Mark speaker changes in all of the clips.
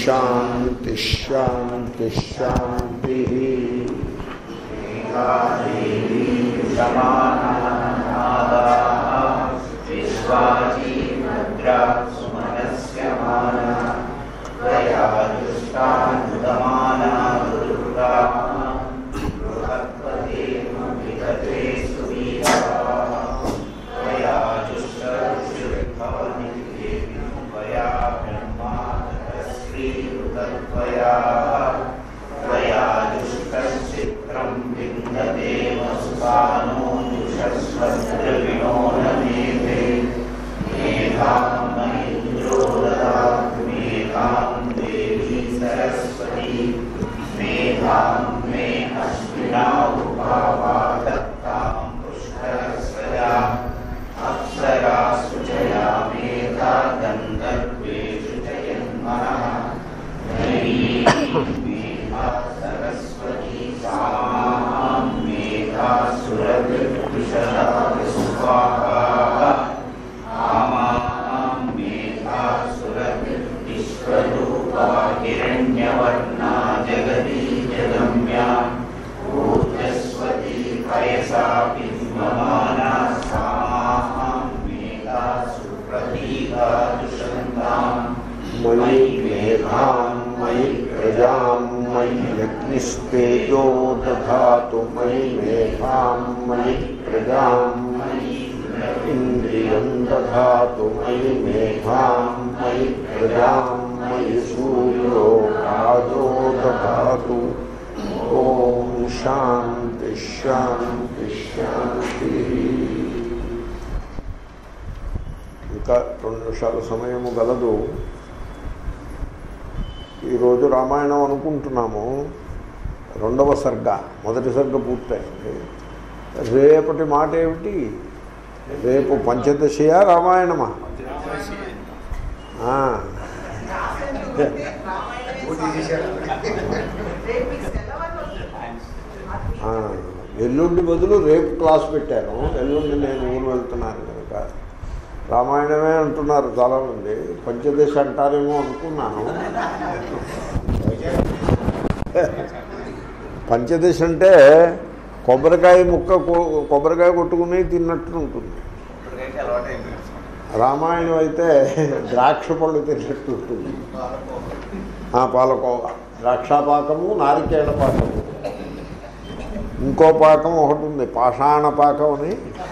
Speaker 1: శాంతి శాంతి శాంతి మయి మేఘాం మయి ప్రజాం మయి యజ్ఞిస్తేజో దధాతు మయి మేఘాం మయి ప్రజాం ఇంద్రియం దధాతు మయి మేఘాం మయి ప్రజాం మయి సూర్యో రాజో దధాతు ఓం శాంతి శాంతి శాంతి ఇంకా రెండు నిమిషాల సమయము గలదు ఈరోజు రామాయణం అనుకుంటున్నాము రెండవ సర్గ మొదటి సర్గ పూర్తయింది రేపటి మాట ఏమిటి రేపు పంచదశయా రామాయణమా ఆ. ఆ, ఎల్లుండి బదులు రేపు క్లాస్ పెట్టాను ఎల్లుండి నేను ఊరు వెళ్తున్నాను కనుక రామాయణమే అంటున్నారు చాలామంది పంచదశ అంటారేమో అనుకున్నాను పంచదశ అంటే కొబ్బరికాయ ముక్క కొ- కొబ్బరికాయ కొట్టుకుని తిన్నట్టు ఉంటుంది రామాయణం అయితే ద్రాక్ష పళ్ళు తిన్నట్టు ఉంటుంది ఆ, పాలకోవా ద్రాక్షాపాకము నారికేళ పాకము ఇంకో పాకం ఒకటి ఉంది పాషాణ పాకం అని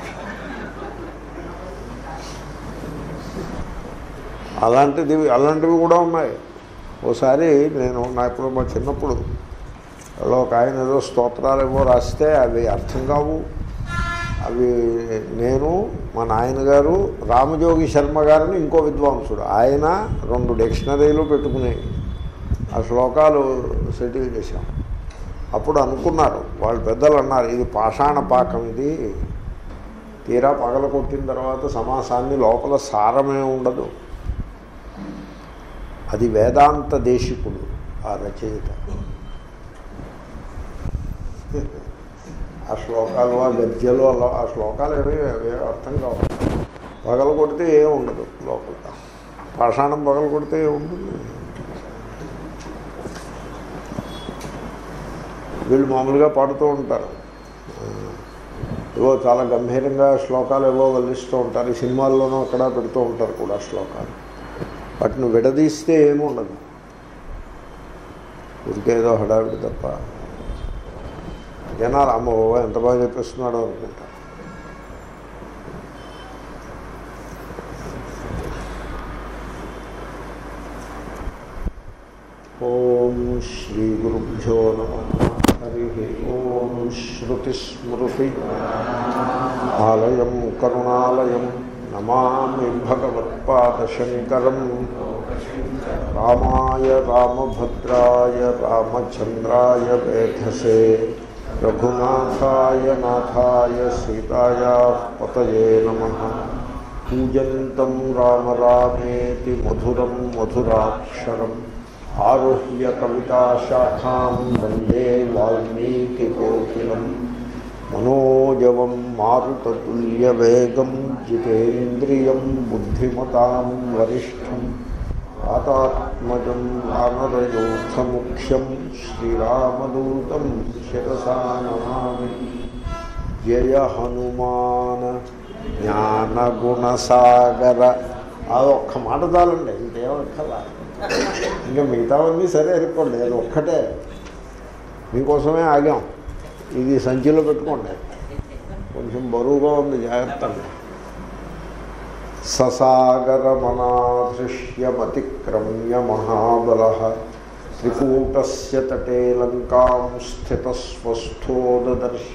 Speaker 1: అలాంటిది అలాంటివి కూడా ఉన్నాయి ఓసారి నేను నా ఇప్పుడు మా చిన్నప్పుడు ఎవరో ఒక ఆయన ఏదో స్తోత్రాలు ఏవో రాస్తే అవి అర్థం కావు అవి నేను మా నాయనగారు రామజోగి శర్మ గారిని ఇంకో విద్వాంసుడు ఆయన రెండు డిక్షనరీలు పెట్టుకుని ఆ శ్లోకాలు సెటిల్ చేశాం అప్పుడు అనుకున్నారు వాళ్ళు పెద్దలు అన్నారు ఇది పాషాణ పాకం ఇది తీరా పగల కొట్టిన తర్వాత సమాసాన్ని లోపల సారమే ఉండదు అది వేదాంత దేశికుడు ఆ రచయిత ఆ శ్లోకాలు ఆ గద్యలు అలా ఆ శ్లోకాలు ఏవి అవి అర్థం కావు పగల కొడితే ఏం ఉండదు లోపల పాషాణం పగల కొడితే ఏముంటుంది వీళ్ళు మామూలుగా పాడుతూ ఉంటారు ఏవో చాలా గంభీరంగా శ్లోకాలు ఏవో వల్లిస్తూ ఉంటారు ఈ సినిమాల్లోనూ అక్కడ పెడుతూ ఉంటారు కూడా శ్లోకాలు వాటిని విడదీస్తే ఏముండదు ఉరికేదో హడావిడి తప్ప జనాలు అమ్మ ఓ ఎంత బాగా చెప్పేస్తున్నాడో అనుకుంటారు ఓం శ్రీ గురుభ్యో నమ హరి ఓం శ్రుతిస్మృతి ఆలయం కరుణాలయం నమామి భగవత్పాదశంకరం రామాయ రామభద్రాయ రామచంద్రాయ వేధసే రఘునాథాయ నాథాయ సీతాయా పతయే నమ పూజంతం రామ రామేతి మధురం మధురాక్షరం ఆరుహ్య కవితాశాఖాం వందే వాల్మీకికోకిలం మనోజవం మారుతతుల్యవేగం జితేంద్రియం బుద్ధిమతాం వరిష్టం ఆతాత్మజం వానరయోధముఖ్యం శ్రీరామదూతం శిరసా నమామి జయ హనుమాన్ జ్ఞానగుణసాగర అది ఒక్క మాట చాలండి ఇంకేమక్కర్లా ఇంకా మిగతావన్నీ సరే అనుకోండి అది ఒక్కటే మీకోసమే ఆగాం ఇది సంచిలో పెట్టుకోండి కొంచెం బరువుగా ఉంది జాగ్రత్తగా ససాగరమనాదృశ్యమతిక్రమ్య మహాబల త్రికూటస్య తటే లంకాం స్థితస్వస్థోదర్శ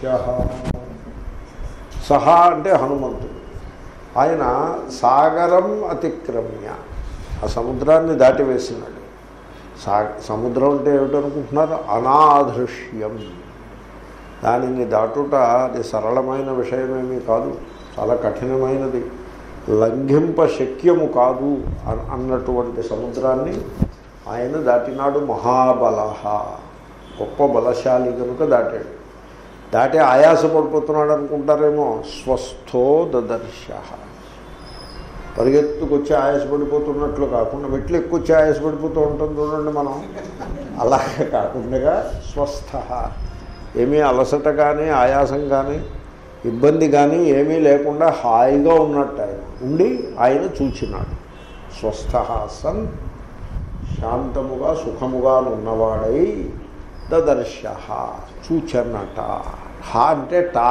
Speaker 1: సహా అంటే హనుమంతుడు ఆయన సాగరం అతిక్రమ్య ఆ సముద్రాన్ని దాటివేసినాడు సా సముద్రం అంటే ఏమిటనుకుంటున్నారు అనాదృశ్యం దానిని దాటుట అది సరళమైన విషయమేమీ కాదు చాలా కఠినమైనది లంఘింప శక్యము కాదు అన్- అన్నటువంటి సముద్రాన్ని ఆయన దాటినాడు మహాబల గొప్ప బలశాలి కనుక దాటాడు దాటి ఆయాసపడిపోతున్నాడు అనుకుంటారేమో స్వస్థో దదర్శ పరిగెత్తుకొచ్చి ఆయాసపడిపోతున్నట్లు కాకుండా మెట్లు ఎక్కువచ్చి ఆయాసపడిపోతూ ఉంటుంది చూడండి మనం అలాగే కాకుండా స్వస్థ ఏమీ అలసట కానీ ఆయాసం కానీ ఇబ్బంది కానీ ఏమీ లేకుండా హాయిగా ఉన్నట్టు ఆయన ఉండి ఆయన చూచినాడు స్వస్థ సన్ శాంతముగా సుఖముగా ఉన్నవాడై దదర్శ చూచన్నట హా అంటే టా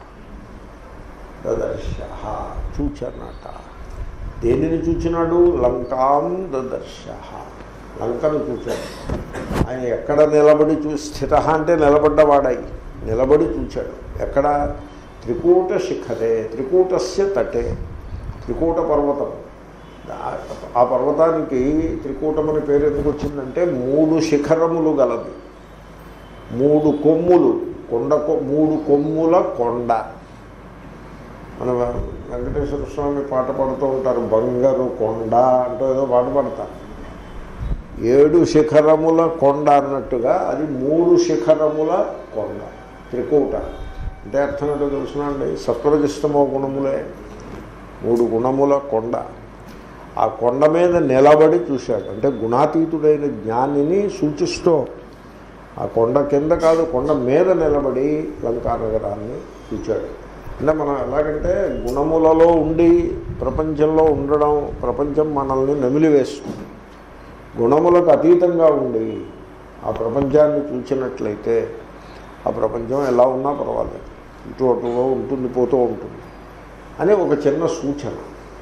Speaker 1: దదర్శ చూచన్నట దేనిని చూచినాడు లంకాం దదర్శ లంకను చూచాడు ఆయన ఎక్కడ నిలబడి చూ స్థిత అంటే నిలబడ్డవాడై నిలబడి చూచాడు ఎక్కడ త్రికూట శిఖరే త్రికూటస్య తటే త్రికూట పర్వతం ఆ- ఆ పర్వతానికి త్రికూటం అని పేరు ఎందుకు వచ్చిందంటే మూడు శిఖరములు గలది మూడు కొమ్ములు కొండ కొ- మూడు కొమ్ముల కొండ మన వెంకటేశ్వర స్వామి పాట పాడుతూ ఉంటారు బంగారు కొండ అంటూ ఏదో పాట పాడతారు ఏడు శిఖరముల కొండ అన్నట్టుగా అది మూడు శిఖరముల కొండ త్రికూట అంటే అర్థం ఏంటో తెలుసునండి సత్వరజిస్తమో గుణములే మూడు గుణముల కొండ ఆ కొండ మీద నిలబడి చూశాడు అంటే గుణాతీతుడైన జ్ఞానిని సూచిస్తూ ఆ కొండ కింద కాదు కొండ మీద నిలబడి లంకానగరాన్ని చూచాడు అంటే మనం ఎలాగంటే గుణములలో ఉండి ప్రపంచంలో ఉండడం ప్రపంచం మనల్ని నమిలివేస్తుంది గుణములకు అతీతంగా ఉండి ఆ ప్రపంచాన్ని చూసినట్లయితే ఆ ప్రపంచం ఎలా ఉన్నా పర్వాలేదు ఇటు అటుగా ఉంటుంది పోతూ ఉంటుంది అని ఒక చిన్న సూచన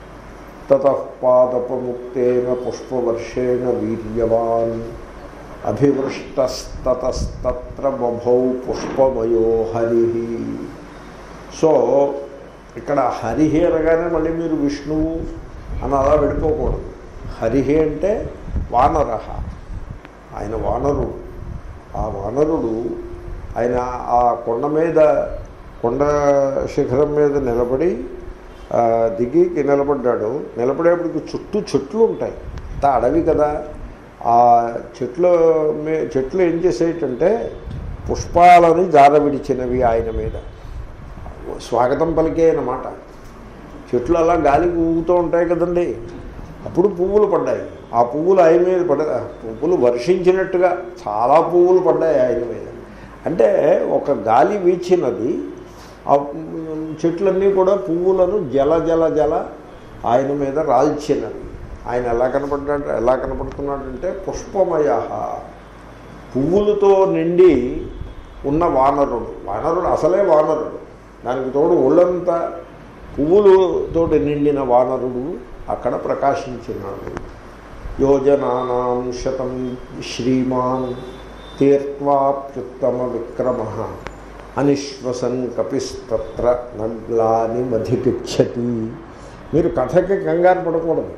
Speaker 1: తతపాదపముక్తేన పుష్పవర్షేణ వీర్యవాన్ అభివృష్టస్తతస్తత్ర బభౌ పుష్పమయో హరి సో ఇక్కడ హరిహి అనగానే మళ్ళీ మీరు విష్ణువు అని అలా వెళ్ళిపోకూడదు హరిహి అంటే వానరహ ఆయన వానరుడు ఆ వానరుడు ఆయన ఆ కొండ మీద కొండ శిఖరం మీద నిలబడి ఆ, దిగి నిలబడ్డాడు నిలబడేప్పటికి చుట్టూ చెట్లు ఉంటాయి అంతా అడవి కదా ఆ చెట్ల మే చెట్లు ఏం చేసేటంటే పుష్పాలని జారవిడిచినవి ఆయన మీద స్వాగతం పలికే అన్నమాట చెట్లు అలా గాలికి ఊగుతూ ఉంటాయి కదండి అప్పుడు పువ్వులు పడ్డాయి ఆ పువ్వులు ఆయన మీద పడ పువ్వులు వర్షించినట్టుగా చాలా పువ్వులు పడ్డాయి ఆయన మీద అంటే ఒక గాలి వీచినది ఆ చెట్లన్నీ కూడా పువ్వులను జల జల జల ఆయన మీద రాల్చినవి ఆయన ఎలా కనపడ్డాడు ఎలా కనపడుతున్నాడంటే పుష్పమయ పువ్వులతో నిండి ఉన్న వానరుడు వానరుడు అసలే వానరుడు దానికి తోడు ఒళ్ళంతా పువ్వులతోటి నిండిన వానరుడు అక్కడ ప్రకాశించినాడు యోజనానాం శతం శ్రీమాన్ తీర్వాప్యుత్తమ విక్రమ అనిశ్వసన్ కపిస్తత్ర నగ్లాని మధికిచ్చతి మీరు కథకి కంగారు పడకూడదు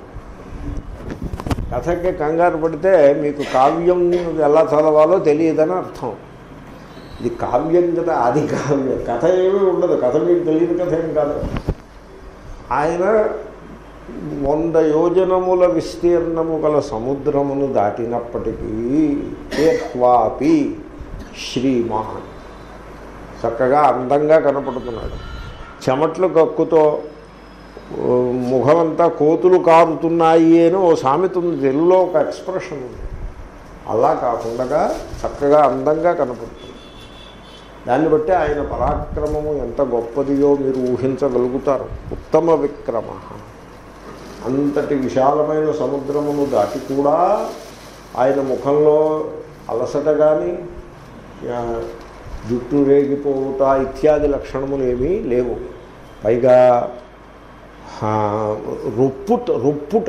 Speaker 1: కథకి కంగారు పడితే మీకు కావ్యం ఎలా చదవాలో తెలియదని అర్థం ఇది కావ్యం కదా అది కావ్యం కథ ఏమీ ఉండదు కథ మీకు తెలియని కథ ఏం కాదు ఆయన వంద యోజనముల విస్తీర్ణము గల సముద్రమును దాటినప్పటికీ ఏత్వాపి శ్రీమాన్ చక్కగా అందంగా కనపడుతున్నాడు చెమట్లు కక్కుతో ఓ ముఖమంతా కోతులు కారుతున్నాయి అని ఓ సామెత ఉంది తెలుగులో ఒక ఎక్స్ప్రెషన్ ఉంది అలా కాకుండా చక్కగా అందంగా కనపడుతుంది దాన్ని బట్టి ఆయన పరాక్రమము ఎంత గొప్పదియో మీరు ఊహించగలుగుతారు ఉత్తమ విక్రమ అంతటి విశాలమైన సముద్రమును దాటి కూడా ఆయన ముఖంలో అలసట కానీ ఆ, జుట్టు రేగిపోవుట ఇత్యాది లక్షణములు ఏమీ లేవు పైగా ఆ, రొప్పుట రొప్పుట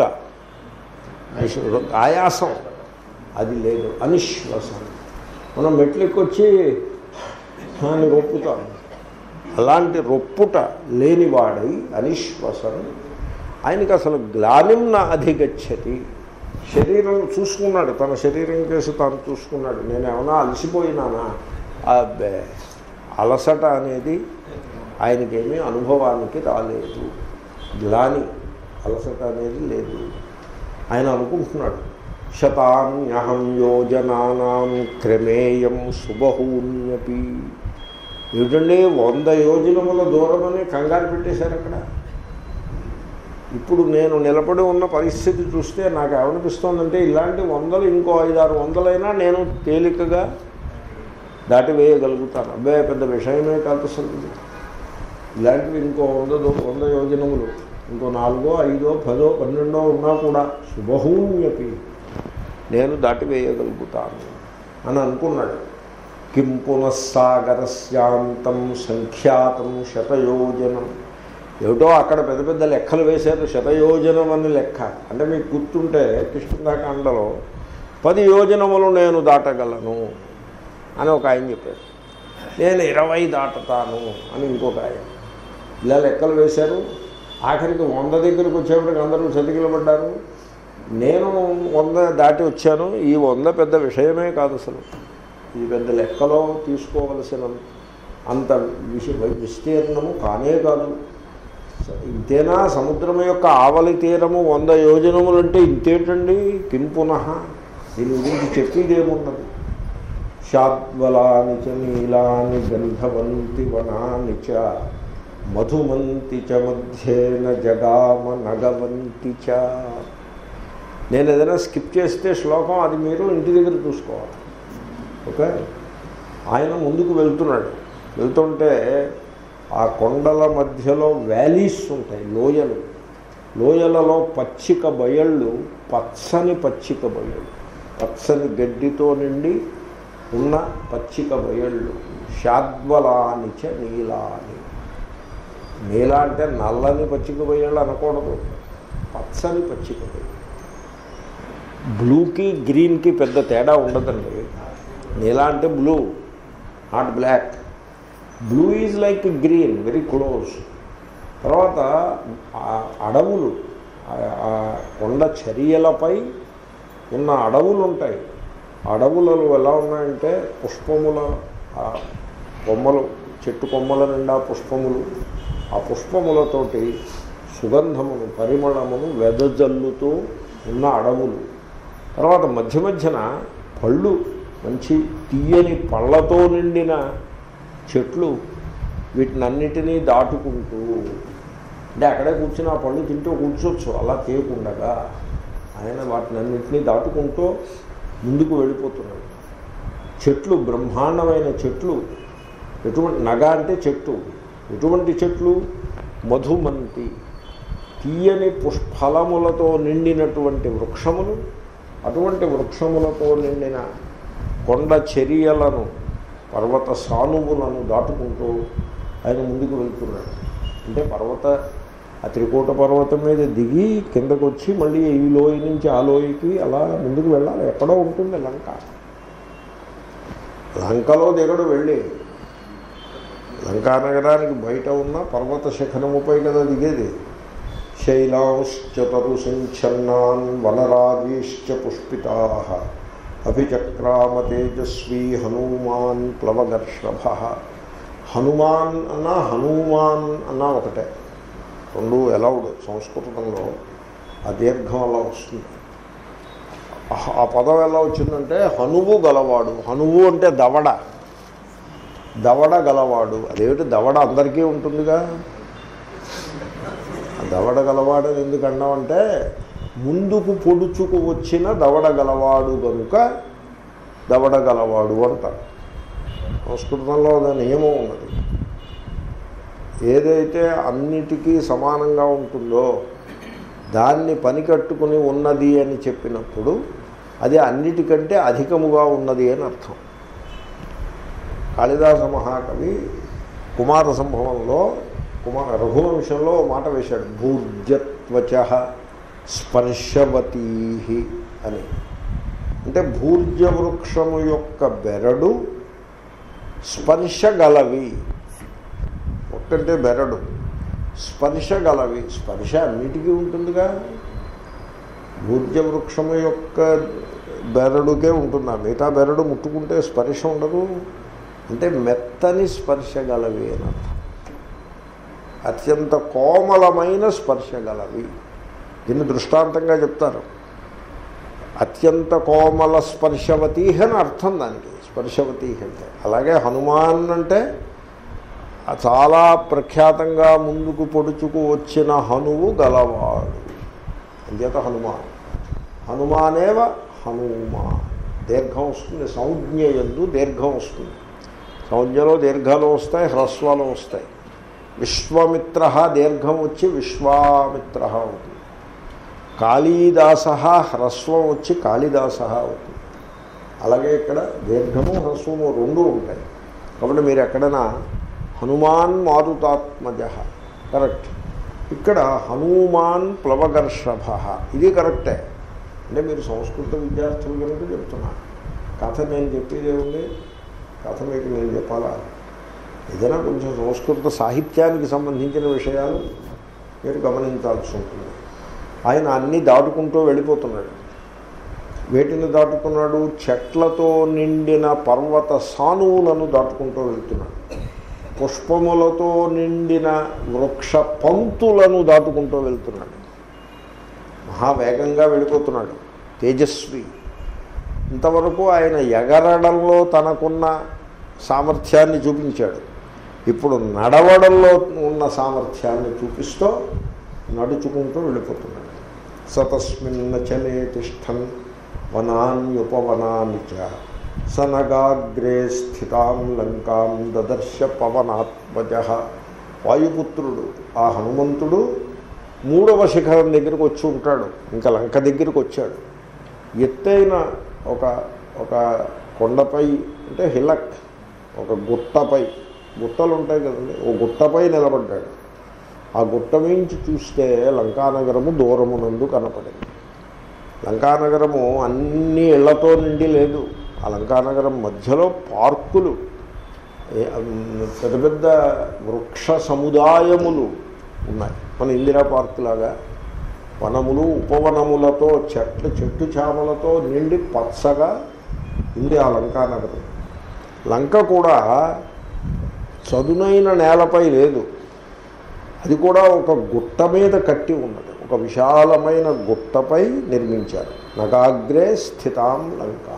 Speaker 1: ఆయాసం అది లేదు అనిశ్వాసం మనం మెట్లెక్కొచ్చి అని రొప్పుతాం అలాంటి రొప్పుట లేనివాడై అనిశ్వసన్ ఆయనకి అసలు గ్లానిం నా అధిగచ్చతి శరీరం చూసుకున్నాడు తన శరీరం కేసు తాను చూసుకున్నాడు నేను ఏమైనా అలసిపోయినానా అబ్బే అలసట అనేది ఆయనకేమీ అనుభవానికి రాలేదు గ్లాని అలసట అనేది లేదు ఆయన అనుకుంటున్నాడు శతాన్యహం యోజనానాం క్రమేయం సుబహూన్యపి ఏమిటండి వంద యోజనముల దూరమని కంగారు పెట్టేశారు అక్కడ ఇప్పుడు నేను నిలబడి ఉన్న పరిస్థితి చూస్తే నాకు ఏమనిపిస్తోందంటే ఇలాంటి వందలు ఇంకో ఐదారు వందలైనా నేను తేలికగా దాటి వేయగలుగుతాను అబ్బే పెద్ద విషయమే కాదు అసలు ఇది. ఇలాంటివి ఇంకో వంద దో- వంద యోజనములు ఇంకో నాలుగో ఐదో పదో పన్నెండో ఉన్నా కూడా శుభహూన్యపి నేను దాటి వేయగలుగుతాను అని అనుకున్నాడు కిం పునఃసాగరస్యాంతం సంఖ్యాతం శతయోజనం ఏమిటో అక్కడ పెద్ద పెద్ద లెక్కలు వేశారు శతయోజనం అని లెక్క అంటే మీకు గుర్తుంటే కృష్ణకాండలో పది యోజనములు నేను దాటగలను అని ఒక ఆయన చెప్పారు నేను ఇరవై దాటుతాను అని ఇంకొక ఆయన ఇలా లెక్కలు వేశారు ఆఖరికి వంద దగ్గరికి వచ్చేప్పటికి అందరూ చతికిలబడ్డారు నేను వంద దాటి వచ్చాను ఈ వంద పెద్ద విషయమే కాదు అసలు ఇది పెద్ద లెక్కలో తీసుకోవలసిన అంత విష విస్తీర్ణము కానే కాదు ఇంతేనా సముద్రం యొక్క ఆవలి తీరము వంద యోజనములు అంటే ఇంతేటండి కిం పునః దీని గురించి చెప్పేదేమున్నది శాద్వలాని చ నీలాని గంధవంతి వనాని చ మధుమంతి చ మధ్యేన జగామ నగవంతి చ నేను ఏదైనా స్కిప్ చేస్తే శ్లోకం అది మీరు ఇంటి దగ్గర చూసుకోవాలి ఓకే ఆయన ముందుకు వెళ్తున్నాడు వెళ్తుంటే ఆ కొండల మధ్యలో వ్యాలీస్ ఉంటాయి లోయలు లోయలలో పచ్చిక బయళ్ళు పచ్చని పచ్చిక బయళ్ళు పచ్చని గడ్డితో నిండి ఉన్న పచ్చిక బయళ్ళు షాద్వలాని చ నీలాని నీల అంటే నల్లని పచ్చిక బయళ్ళు అనకూడదు పచ్చని పచ్చిక బయళ్ళు బ్లూకి గ్రీన్కి పెద్ద తేడా ఉండదండి నీలా అంటే blue not black blue is like green very close తర్వాత ఆ అడవులు ఆ- ఆ కొండ చర్యలపై ఉన్న అడవులు ఉంటాయి అడవులలో ఎలా ఉన్నాయంటే పుష్పముల ఆ కొమ్మలు చెట్టు కొమ్మల నిండా పుష్పములు ఆ పుష్పములతోటి సుగంధమును పరిమళమును వెదజల్లుతూ ఉన్న అడవులు తర్వాత మధ్య మధ్యన పళ్ళు మంచి తీయని పళ్ళతో నిండిన చెట్లు వీటినన్నిటినీ దాటుకుంటూ అంటే అక్కడే కూర్చుని ఆ పళ్ళు తింటూ కూర్చోవచ్చు అలా చేయకుండగా ఆయన వాటినన్నింటినీ దాటుకుంటూ ముందుకు వెళ్ళిపోతున్నాడు చెట్లు బ్రహ్మాండమైన చెట్లు ఎటువంటి నగ అంటే చెట్టు ఎటువంటి చెట్లు మధుమంతి తీయని పుష్ఫలములతో నిండినటువంటి వృక్షములు అటువంటి వృక్షములతో నిండిన కొండ చర్యలను పర్వత సానువులను దాటుకుంటూ ఆయన ముందుకు వెళ్తున్నాడు అంటే పర్వత ఆ త్రికూట పర్వతం మీద దిగి కిందకు వచ్చి మళ్ళీ ఈ లోయ నుంచి ఆ లోయకి అలా ముందుకు వెళ్ళాలి ఎక్కడో ఉంటుంది లంక లంకలో దిగడు వెళ్ళి లంకా నగరానికి బయట ఉన్న పర్వత శిఖరముపై కదా దిగేది శైలాంశ్చ తరుసింఛన్నాన్ వనరాజీశ్చ పుష్పితా అభిచక్రామ తేజస్వీ హనుమాన్ ప్లవగర్షభ హనుమాన్ అన్నా హనుమాన్ అన్నా ఒకటే రెండు ఎలౌడ్ సంస్కృతంలో ఆ దీర్ఘం అలా వస్తుంది ఆ- ఆ పదం ఎలా వచ్చిందంటే హనువు గలవాడు హనువు అంటే దవడ దవడ గలవాడు అదేమిటి దవడ అందరికీ ఉంటుందిగా దవడ గలవాడని ఎందుకు అన్నామంటే ముందుకు పొడుచుకు వచ్చిన దవడ గలవాడు కనుక దవడ గలవాడు అంటారు సంస్కృతంలో ఒక నియమం ఉన్నది ఏదైతే అన్నిటికీ సమానంగా ఉంటుందో దాన్ని పని కట్టుకుని ఉన్నది అని చెప్పినప్పుడు అది అన్నిటికంటే అధికముగా ఉన్నది అని అర్థం కాళిదాస మహాకవి కుమార సంభవంలో కుమార రఘువంశంలో ఓ మాట వేశాడు భూర్జత్వచ స్పర్శవతీ అని అంటే భూర్జ వృక్షము యొక్క బెరడు స్పర్శ గలవి ఒక్కంటే బెరడు స్పర్శ గలవి స్పర్శ అన్నిటికీ ఉంటుందిగా భూర్జ వృక్షము యొక్క బెరడుకే ఉంటుందా మిగతా బెరడు ముట్టుకుంటే స్పర్శ ఉండదు అంటే మెత్తని స్పర్శ గలవి అని అర్థం అత్యంత కోమలమైన స్పర్శ గలవి దీన్ని దృష్టాంతంగా చెప్తారు అత్యంత కోమల స్పర్శవతి అని అర్థం దానికి స్పర్శవతి అంటే అలాగే హనుమాన్ అంటే ఆ చాలా ప్రఖ్యాతంగా ముందుకు పొడుచుకు వచ్చిన హనువు గలవాడు అంచేత హనుమాన్ హనుమానేవ హనుమా దీర్ఘం వస్తుంది సంజ్ఞ ఎందు దీర్ఘం వస్తుంది సంజ్ఞలో దీర్ఘాలు వస్తాయి హ్రస్వాలు వస్తాయి విశ్వమిత్ర దీర్ఘం వచ్చి విశ్వామిత్ర అవుతుంది కాళీదాస హ్రస్వం వచ్చి కాళిదాస అవుతుంది అలాగే ఇక్కడ దీర్ఘము హ్రస్వము రెండు ఉంటాయి కాబట్టి మీరు ఎక్కడైనా హనుమాన్ మారుతాత్మజ కరెక్ట్ ఇక్కడ హనుమాన్ ప్లవగర్షభ ఇది కరెక్టే అంటే మీరు సంస్కృత విద్యార్థులు కనుక చెప్తున్నా కథ నేను చెప్పేది ఏముంది కథ మీకు నేను చెప్పాలా ఏదైనా కొంచెం సంస్కృత సాహిత్యానికి సంబంధించిన విషయాలు మీరు గమనించాల్సి ఉంటుంది ఆయన అన్నీ దాటుకుంటూ వెళ్ళిపోతున్నాడు వేటిని దాటుతున్నాడు చెట్లతో నిండిన పర్వత సానువులను దాటుకుంటూ వెళ్తున్నాడు పుష్పములతో నిండిన వృక్ష పంక్తులను దాటుకుంటూ వెళ్తున్నాడు మహావేగంగా వెళ్ళిపోతున్నాడు తేజస్వి ఇంతవరకు ఆయన ఎగరడంలో తనకున్న సామర్థ్యాన్ని చూపించాడు ఇప్పుడు నడవడంలో ఉన్న సామర్థ్యాన్ని చూపిస్తూ నడుచుకుంటూ వెళ్ళిపోతున్నాడు సతస్మిన్న చలే తిష్టన్ వనాన్యుపవనాన్ని చ సనగాగ్రే స్థితాం లంకాం దదర్శ పవనాత్మజ వాయుపుత్రుడు ఆ హనుమంతుడు మూడవ శిఖరం దగ్గరికి వచ్చి ఉంటాడు ఇంకా లంక దగ్గరికి వచ్చాడు ఎత్తైన ఒక ఒక కొండపై అంటే హిలక్ ఒక గుట్టపై గుట్టలు ఉంటాయి కదండి ఓ గుట్టపై నిలబడ్డాడు ఆ గుట్ట మించి చూస్తే లంకానగరము దూరమునందు కనపడింది లంకానగరము అన్ని ఇళ్లతో నిండి లేదు ఆ లంకానగరం మధ్యలో పార్కులు ఏ- పెద్ద పెద్ద వృక్ష సముదాయములు ఉన్నాయి మన ఇందిరా పార్కు లాగా వనములు ఉపవనములతో చెట్లు చెట్టు చామలతో నిండి పచ్చగా ఉంది ఆ లంకానగరం లంక కూడా చదునైన నేలపై లేదు అది కూడా ఒక గుట్ట మీద కట్టి ఉన్నది ఒక విశాలమైన గుట్టపై నిర్మించారు నగాగ్రే స్థితాం లంక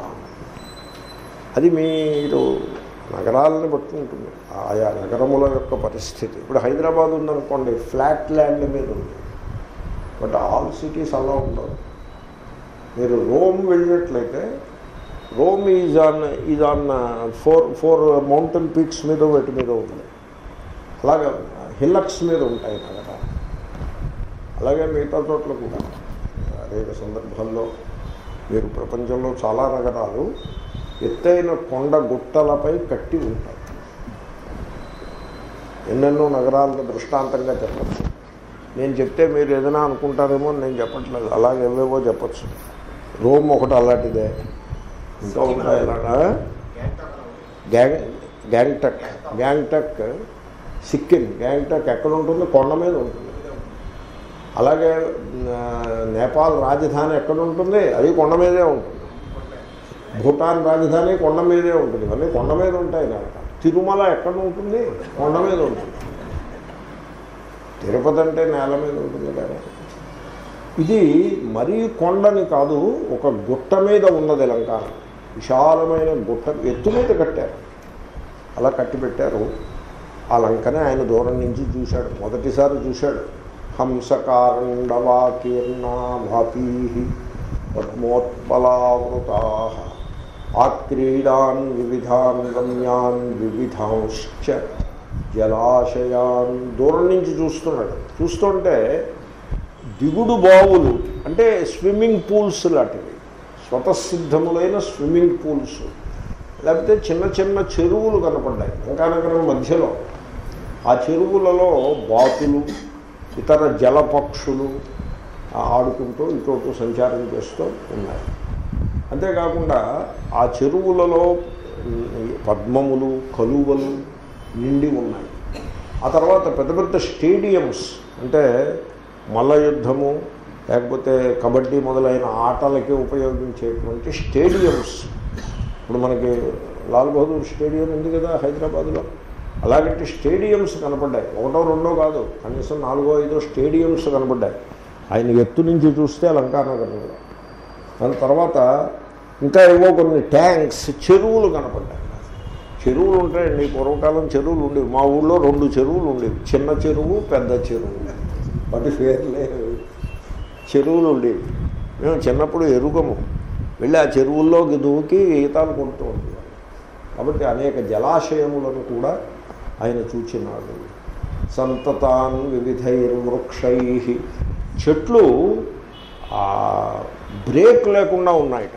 Speaker 1: అది మీరు నగరాలను బట్టి ఉంటుంది ఆయా నగరముల యొక్క పరిస్థితి ఇప్పుడు హైదరాబాద్ ఉందనుకోండి ఫ్లాట్ ల్యాండ్ మీద ఉంది బట్ ఆల్ సిటీస్ అలా ఉండవు మీరు రోమ్ వెళ్ళినట్లయితే Rome is on is on four four mountain peaks మీద వాటి మీద ఉంది అలాగే హిల్లక్స్ మీద ఉంటాయి నగరాలు అలాగే మిగతా చోట్ల కూడా అనేక సందర్భాల్లో మీరు ప్రపంచంలో చాలా నగరాలు ఎత్తైన కొండ గుట్టలపై కట్టి ఉంటాయి ఎన్నెన్నో నగరాలను దృష్టాంతంగా చెప్పచ్చు నేను చెప్తే మీరు ఏదైనా అనుకుంటారేమో అని నేను చెప్పట్లేదు అలాగే ఏవేవో చెప్పచ్చు రోమ్ ఒకటి అలాంటిదే ఇంకా ఉంటాయి ఇలాగా గ్యాంగ్ గ్యాంగ్టక్ గ్యాంగ్టక్ సిక్కిం గ్యాంగ్టక్ ఎక్కడ ఉంటుంది కొండ మీద ఉంటుంది అలాగే ఆ, నేపాల్ రాజధాని ఎక్కడ ఉంటుంది అది కొండ మీదే ఉంటుంది భూటాన్ రాజధాని కొండ మీదే ఉంటుంది ఇవన్నీ కొండ మీద ఉంటాయి కనుక తిరుమల ఎక్కడ ఉంటుంది కొండ మీద ఉంటుంది తిరుపతి అంటే నేల మీద ఉంటుంది కానీ ఇది మరీ కొండని కాదు ఒక గుట్ట మీద ఉన్నది లంక విశాలమైన గుట్ట ఎత్తు మీద కట్టారు అలా కట్టి పెట్టారు ఆ లంకనే ఆయన దూరం నుంచి చూశాడు మొదటిసారి చూశాడు హంసకారండవాకీర్ణా వాపీ పద్మోత్పలావృతా ఆక్రీడాన్ వివిధాన్ రమ్యాన్ వివిధాంశ్చ జలాశయాన్ దూరం నుంచి చూస్తున్నాడు చూస్తుంటే దిగుడు బావులు అంటే స్విమ్మింగ్ పూల్స్ లాంటివి స్వతసిద్ధములైన స్విమ్మింగ్ పూల్స్ లేకపోతే చిన్న చిన్న చెరువులు కనపడ్డాయి లంకానగరం మధ్యలో ఆ చెరువులలో బాతులు ఇతర జలపక్షులు ఆడుకుంటూ ఇటు సంచారం చేస్తూ ఉన్నాయి అంతేకాకుండా ఆ చెరువులలో పద్మములు కలువలు నిండి ఉన్నాయి ఆ తర్వాత పెద్ద పెద్ద స్టేడియంస్ అంటే మల్ల యుద్ధము లేకపోతే కబడ్డీ మొదలైన ఆటలకి ఉపయోగించేటువంటి స్టేడియంస్ ఇప్పుడు మనకి లాల్ బహదూర్ స్టేడియం ఉంది కదా హైదరాబాద్లో అలాంటి స్టేడియంస్ కనపడ్డాయి ఒకటో రెండో కాదు కనీసం నాలుగో ఐదో స్టేడియంస్ కనపడ్డాయి ఆయన ఎత్తు నుంచి చూస్తే లంకానగరంలో దాని తర్వాత ఇంకా ఏవో కొన్ని ట్యాంక్స్ చెరువులు కనపడ్డాయి చెరువులు ఉంటాయండి పూర్వకాలం చెరువులు ఉండేవి మా ఊళ్ళో రెండు చెరువులు ఉండేవి చిన్న చెరువు పెద్ద చెరువు వాటి పేర్లే చెరువులు ఉండేవి మేము చిన్నప్పుడు ఎరుగము వెళ్ళి ఆ చెరువుల్లోకి దూకి ఈతాలు కొడుతూ ఉండేవాళ్ళం కాబట్టి అనేక జలాశయములను కూడా ఆయన చూచినాడు సంతతాన్ వివిధైర్వృక్షై చెట్లు బ్రేక్ లేకుండా ఉన్నాయట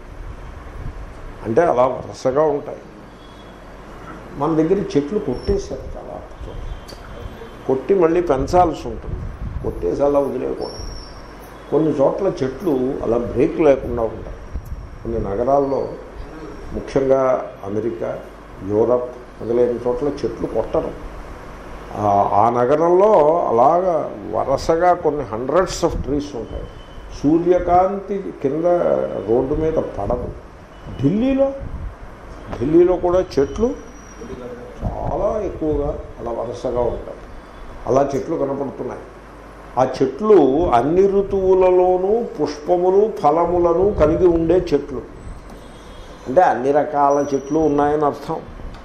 Speaker 1: అంటే అలా వరుసగా ఉంటాయి మన దగ్గర చెట్లు కొట్టేశారు చాలా కొట్టి మళ్ళీ పెంచాల్సి ఉంటుంది కొట్టేసి అలా వదిలేయకూడదు కొన్ని చోట్ల చెట్లు అలా బ్రేక్ లేకుండా ఉంటాయి కొన్ని నగరాల్లో ముఖ్యంగా అమెరికా యూరప్ మొదలైన చోట్ల చెట్లు కొట్టరు ఆ నగరంలో అలాగా వరుసగా కొన్ని హండ్రెడ్స్ ఆఫ్ ట్రీస్ ఉంటాయి సూర్యకాంతి కింద రోడ్డు మీద పడదు ఢిల్లీలో ఢిల్లీలో కూడా చెట్లు చాలా ఎక్కువగా అలా వరుసగా ఉంటాయి అలా చెట్లు కనపడుతున్నాయి ఆ చెట్లు అన్ని ఋతువులలోనూ పుష్పములు ఫలములను కలిగి ఉండే చెట్లు అంటే అన్ని రకాల చెట్లు ఉన్నాయని అర్థం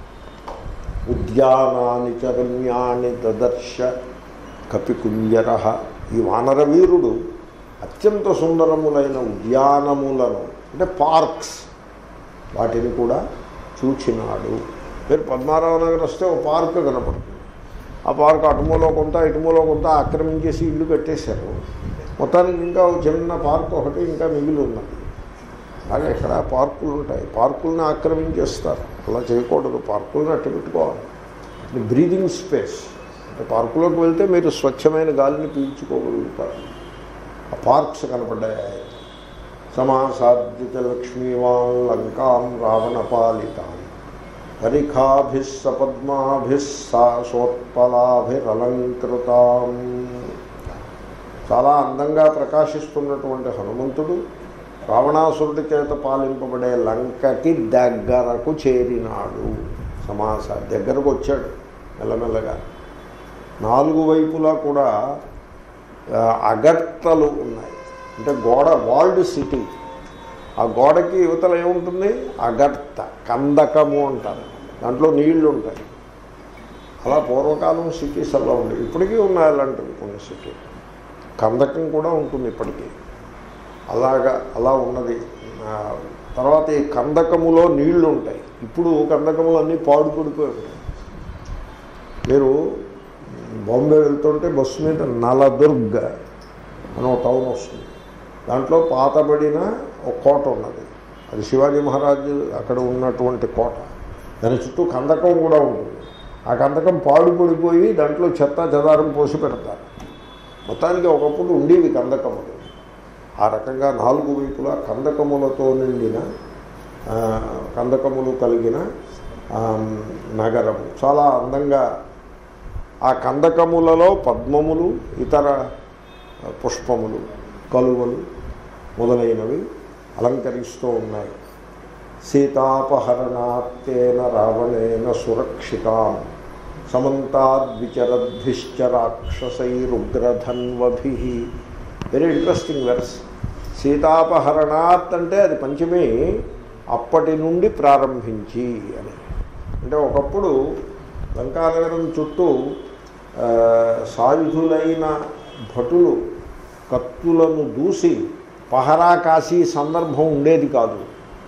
Speaker 1: ఉద్యానాని చరణ్యాన్ని దదర్శ కపికుంజర ఈ వానర వీరుడు అత్యంత సుందరములైన ఉద్యానములను అంటే పార్క్స్ వాటిని కూడా చూచినాడు మీరు పద్మారావు నగర్ వస్తే ఒక పార్క్ కనపడుతుంది ఆ పార్క్ అటుమూలో కొంత ఇటుమూలో కొంత ఆక్రమించేసి ఇల్లు కట్టేశారు మొత్తానికి ఇంకా ఒక చిన్న పార్క్ ఒకటి ఇంకా మిగిలి ఉన్నది అలాగే ఇక్కడ పార్కులు ఉంటాయి పార్కులను ఆక్రమించేస్తారు అలా చేయకూడదు పార్కులను అట్టు పెట్టుకోవాలి బ్రీదింగ్ స్పేస్ అంటే పార్కులోకి వెళ్తే మీరు స్వచ్ఛమైన గాలిని పీల్చుకోగలుగుతారు ఆ పార్క్స్ కనపడ్డాయి సమాసాద్యుత లక్ష్మీవాన్ లంకాం రావణ పాలితాన్ పరిఖాభిస్సపద్మాభిస్సోత్పలాభిరలంకృతాం చాలా అందంగా ప్రకాశిస్తున్నటువంటి హనుమంతుడు రావణాసురుడి చేత పాలింపబడే లంకకి దగ్గరకు చేరినాడు సమాస దగ్గరకు వచ్చాడు మెల్లమెల్లగా నాలుగు వైపులా కూడా అగర్తలు ఉన్నాయి అంటే గోడ వాల్డ్ సిటీ ఆ గోడకి యువతలు ఏముంటుంది అగర్త కందకము అంటారు దాంట్లో నీళ్లు ఉంటాయి అలా పూర్వకాలం సిటీస్ అలా ఉండేవి ఇప్పటికీ ఉన్నాయి అలాంటివి కొన్ని సిటీ కందకం కూడా ఉంటుంది ఇప్పటికీ అలాగా అలా ఉన్నది తర్వాత ఈ కందకములో నీళ్లు ఉంటాయి ఇప్పుడు కందకములు అన్నీ పాడు పడిపోయి ఉంటాయి మీరు బాంబే వెళ్తుంటే బస్సు మీద నలదుర్గ అని ఒక టౌన్ వస్తుంది దాంట్లో పాతబడిన ఒక కోట ఉన్నది అది శివాజీ మహారాజు అక్కడ ఉన్నటువంటి కోట దాని చుట్టూ కందకం కూడా ఉంటుంది ఆ కందకం పాడుపడిపోయి దాంట్లో చెత్త చెదారం పోసి పెడతారు మొత్తానికి ఒకప్పుడు ఉండేవి కందకములు ఆ రకంగా నాలుగు వైపులా కందకములతో నిండిన కందకములు కలిగిన నగరము చాలా అందంగా ఆ కందకములలో పద్మములు ఇతర పుష్పములు కలువలు మొదలైనవి అలంకరిస్తూ ఉన్నాయి సీతాపహరణాత్తేన రావణేన సురక్షితాం సమంతాద్విచరద్భిశ్చ రాక్షసైరుగ్రధన్వభి వెరీ ఇంట్రెస్టింగ్ వెర్స్ సీతాపహరణాత్ అంటే అది పంచమి అప్పటి నుండి ప్రారంభించి అని అంటే ఒకప్పుడు లంకానగరం చుట్టూ సాయుధులైన భటులు కత్తులను దూసి పహరా కాసి సందర్భం ఉండేది కాదు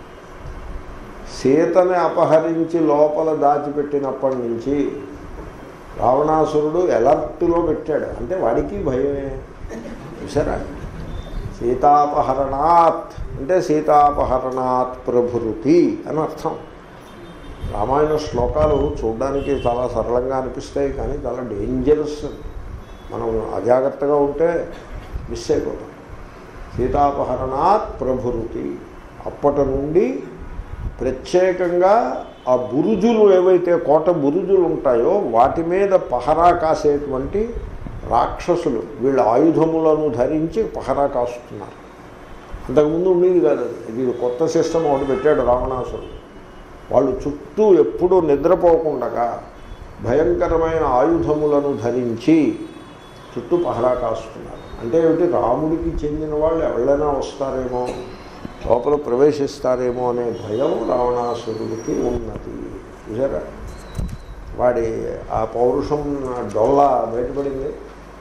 Speaker 1: సీతని అపహరించి లోపల దాచిపెట్టినప్పటి నుంచి రావణాసురుడు ఎలర్ట్లో పెట్టాడు అంటే వాడికి భయమే చూసారా సీతాపహరణాత్ అంటే సీతాపహరణాత్ ప్రభృతి అని అర్థం రామాయణ శ్లోకాలు చూడడానికి చాలా సరళంగా అనిపిస్తాయి కానీ చాలా డేంజరస్ మనం అజాగ్రత్తగా ఉంటే మిస్ అయిపోతాం సీతాపహరణాత్ ప్రభృతి అప్పటి నుండి ప్రత్యేకంగా ఆ బురుజులు ఏవైతే కోట బురుజులు ఉంటాయో వాటి మీద పహరా కాసేటువంటి రాక్షసులు వీళ్ళ ఆయుధములను ధరించి పహరా కాస్తున్నారు అంతకుముందు ఉండేది కాదు అది. ఇది కొత్త సిస్టమ్ ఒకటి పెట్టాడు రావణాసురుడు వాళ్ళు చుట్టూ ఎప్పుడూ నిద్రపోకుండా భయంకరమైన ఆయుధములను ధరించి చుట్టూ పహరా కాస్తున్నారు అంటే ఏమిటి రాముడికి చెందిన వాళ్ళు ఎవరైనా వస్తారేమో లోపల ప్రవేశిస్తారేమో అనే భయం రావణాసురుడికి ఉన్నది చూసారా వాడి ఆ పౌరుషం డొల్ల బయటపడింది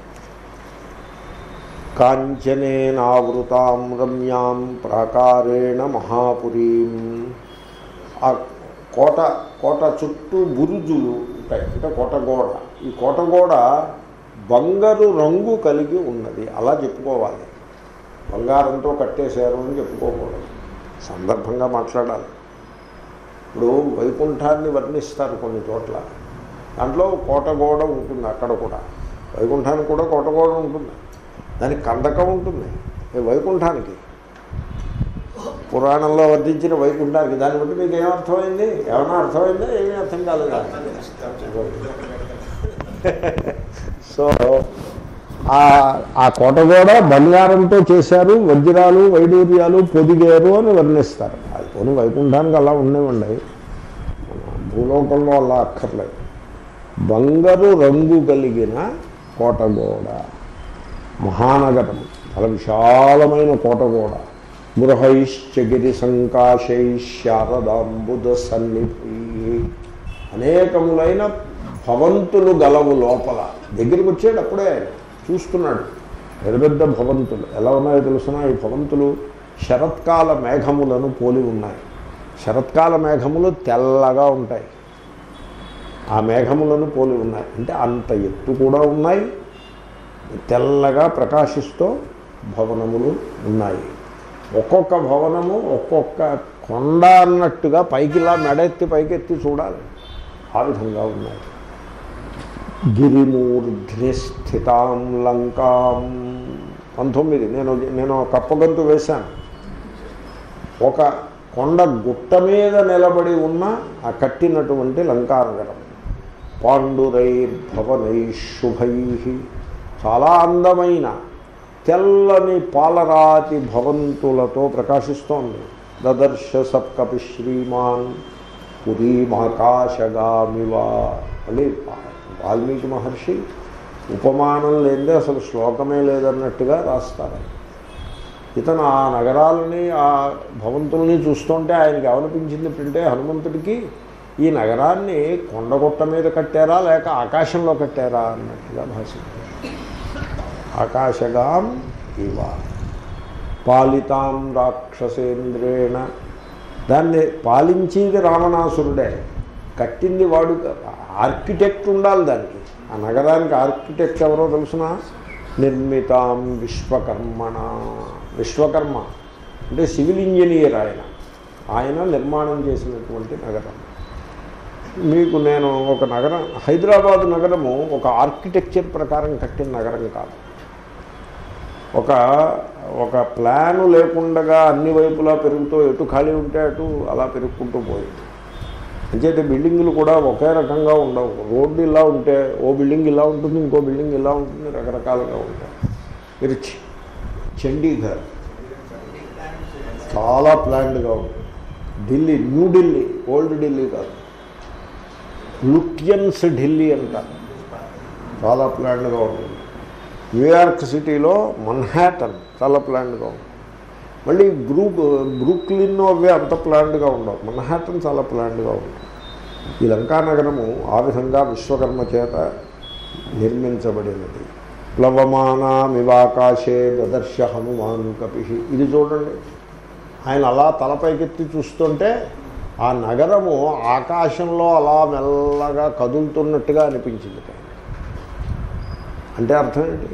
Speaker 1: కాంచనేనావృతాం రమ్యాం ప్రాకారేణ మహాపురీం ఆ కోట కోట చుట్టూ బురుజులు ఉంటాయి అంటే కోట గోడ ఈ కోట గోడ బంగారు రంగు కలిగి ఉన్నది అలా చెప్పుకోవాలి బంగారంతో కట్టేశారు అని చెప్పుకోకూడదు సందర్భంగా మాట్లాడాలి ఇప్పుడు వైకుంఠాన్ని వర్ణిస్తారు కొన్ని చోట్ల దాంట్లో కోటగోడ ఉంటుంది అక్కడ కూడా వైకుంఠానికి కూడా కోటగోడ ఉంటుంది దానికి కందకం ఉంటుంది ఈ వైకుంఠానికి పురాణంలో వర్ణించిన వైకుంఠానికి దాన్ని బట్టి మీకు ఏమర్థమైంది ఏమైనా అర్థమైందా ఏమీ అర్థం కాలేదా సో ఆ- ఆ కోట కూడా బంగారంతో చేశారు వజ్రాలు వైడూర్యాలు పొదిగారు అని వర్ణిస్తారు అది పోనీ వైకుంఠానికి అలా ఉండేవండి భూలోకంలో అలా అక్కర్లేదు బంగారు రంగు కలిగిన కోటగోడ మహానగరం చాలా విశాలమైన కోటగోడ గృహైశ్చగిరి సంకాశై శారదాంబుద సన్నిధి అనేకములైన భవంతులు గలవు లోపల దగ్గరికి వచ్చాడు అప్పుడే ఆయన చూస్తున్నాడు పెద్ద పెద్ద భవంతులు ఎలా ఉన్నాయో తెలుసిన ఈ భవంతులు శరత్కాల మేఘములను పోలి ఉన్నాయి శరత్కాల మేఘములు తెల్లగా ఉంటాయి ఆ మేఘములను పోలి ఉన్నాయి అంటే అంత ఎత్తు కూడా ఉన్నాయి తెల్లగా ప్రకాశిస్తూ భవనములు ఉన్నాయి ఒక్కొక్క భవనము ఒక్కొక్క కొండ అన్నట్టుగా పైకిలా మెడెత్తి పైకెత్తి చూడాలి ఆ విధంగా ఉన్నాయి గిరిమూర్ధ్ని స్థితాం లంకాం పంతొమ్మిది నేను నేను కప్పగంతు వేశాను ఒక కొండ గుట్ట మీద నిలబడి ఉన్న ఆ కట్టినటువంటి లంకానగరం పాండురైర్భవనై శుభై చాలా అందమైన తెల్లని పాలరాతి భవంతులతో ప్రకాశిస్తోంది దదర్శ సప్కపి శ్రీమాన్ పురీమాకాశగామివా అని వాల్మీకి మహర్షి ఉపమానం లేదే అసలు శ్లోకమే లేదన్నట్టుగా రాస్తారు ఇతను ఆ నగరాలని ఆ భవంతుల్ని చూస్తుంటే ఆయనకి ఏమనిపించింది అంటే హనుమంతుడికి ఈ నగరాన్ని కొండగుట్ట మీద కట్టారా లేక ఆకాశంలో కట్టారా అన్నట్టుగా భాషించారు ఆకాశగాం ఇవ పాలితాం రాక్షసేంద్రేణ దాన్ని పాలించేది రావణాసురుడే కట్టింది వాడు ఆర్కిటెక్ట్ ఉండాలి దానికి ఆ నగరానికి ఆర్కిటెక్ట్ ఎవరో తెలుసిన నిర్మితాం విశ్వకర్మణ విశ్వకర్మ అంటే సివిల్ ఇంజనీర్ ఆయన ఆయన నిర్మాణం చేసినటువంటి నగరం మీకు నేను ఒక నగరం హైదరాబాదు నగరము ఒక ఆర్కిటెక్చర్ ప్రకారం కట్టిన నగరం కాదు ఒక ఒక ప్లాను లేకుండా అన్ని వైపులా పెరుగుతూ ఎటు ఖాళీ ఉంటే అటు అలా పెరుగుకుంటూ పోయింది అంచేతే బిల్డింగులు కూడా ఒకే రకంగా ఉండవు రోడ్డు ఇలా ఉంటే ఓ బిల్డింగ్ ఇలా ఉంటుంది ఇంకో బిల్డింగ్ ఇలా ఉంటుంది రకరకాలుగా ఉంటాయి మీరు చ- చండీగఢ్ చాలా ప్లాన్డ్గా ఉంటుంది ఢిల్లీ న్యూ ఢిల్లీ ఓల్డ్ ఢిల్లీ కాదు లుట్యన్స్ ఢిల్లీ అంటారు చాలా ప్లాన్డ్గా ఉంటుంది న్యూయార్క్ సిటీలో మన్హాటన్ చాలా ప్లాన్డ్గా ఉంటుంది మళ్ళీ బ్రూ బ్రూక్లిన్ అవి అంత ప్లాన్డ్గా ఉండవు మన్హాటన్ చాలా ప్లాన్డ్గా ఉంటుంది ఈ లంకా నగరము ఆ విధంగా విశ్వకర్మ చేత నిర్మించబడినది ప్లవమానామివాకాశే దదర్శ హనుమాన్ కపి ఇది చూడండి ఆయన అలా తలపైకెత్తి చూస్తుంటే ఆ నగరము ఆకాశంలో అలా మెల్లగా కదులుతున్నట్టుగా అనిపించింది అంటే అర్థం ఏంటి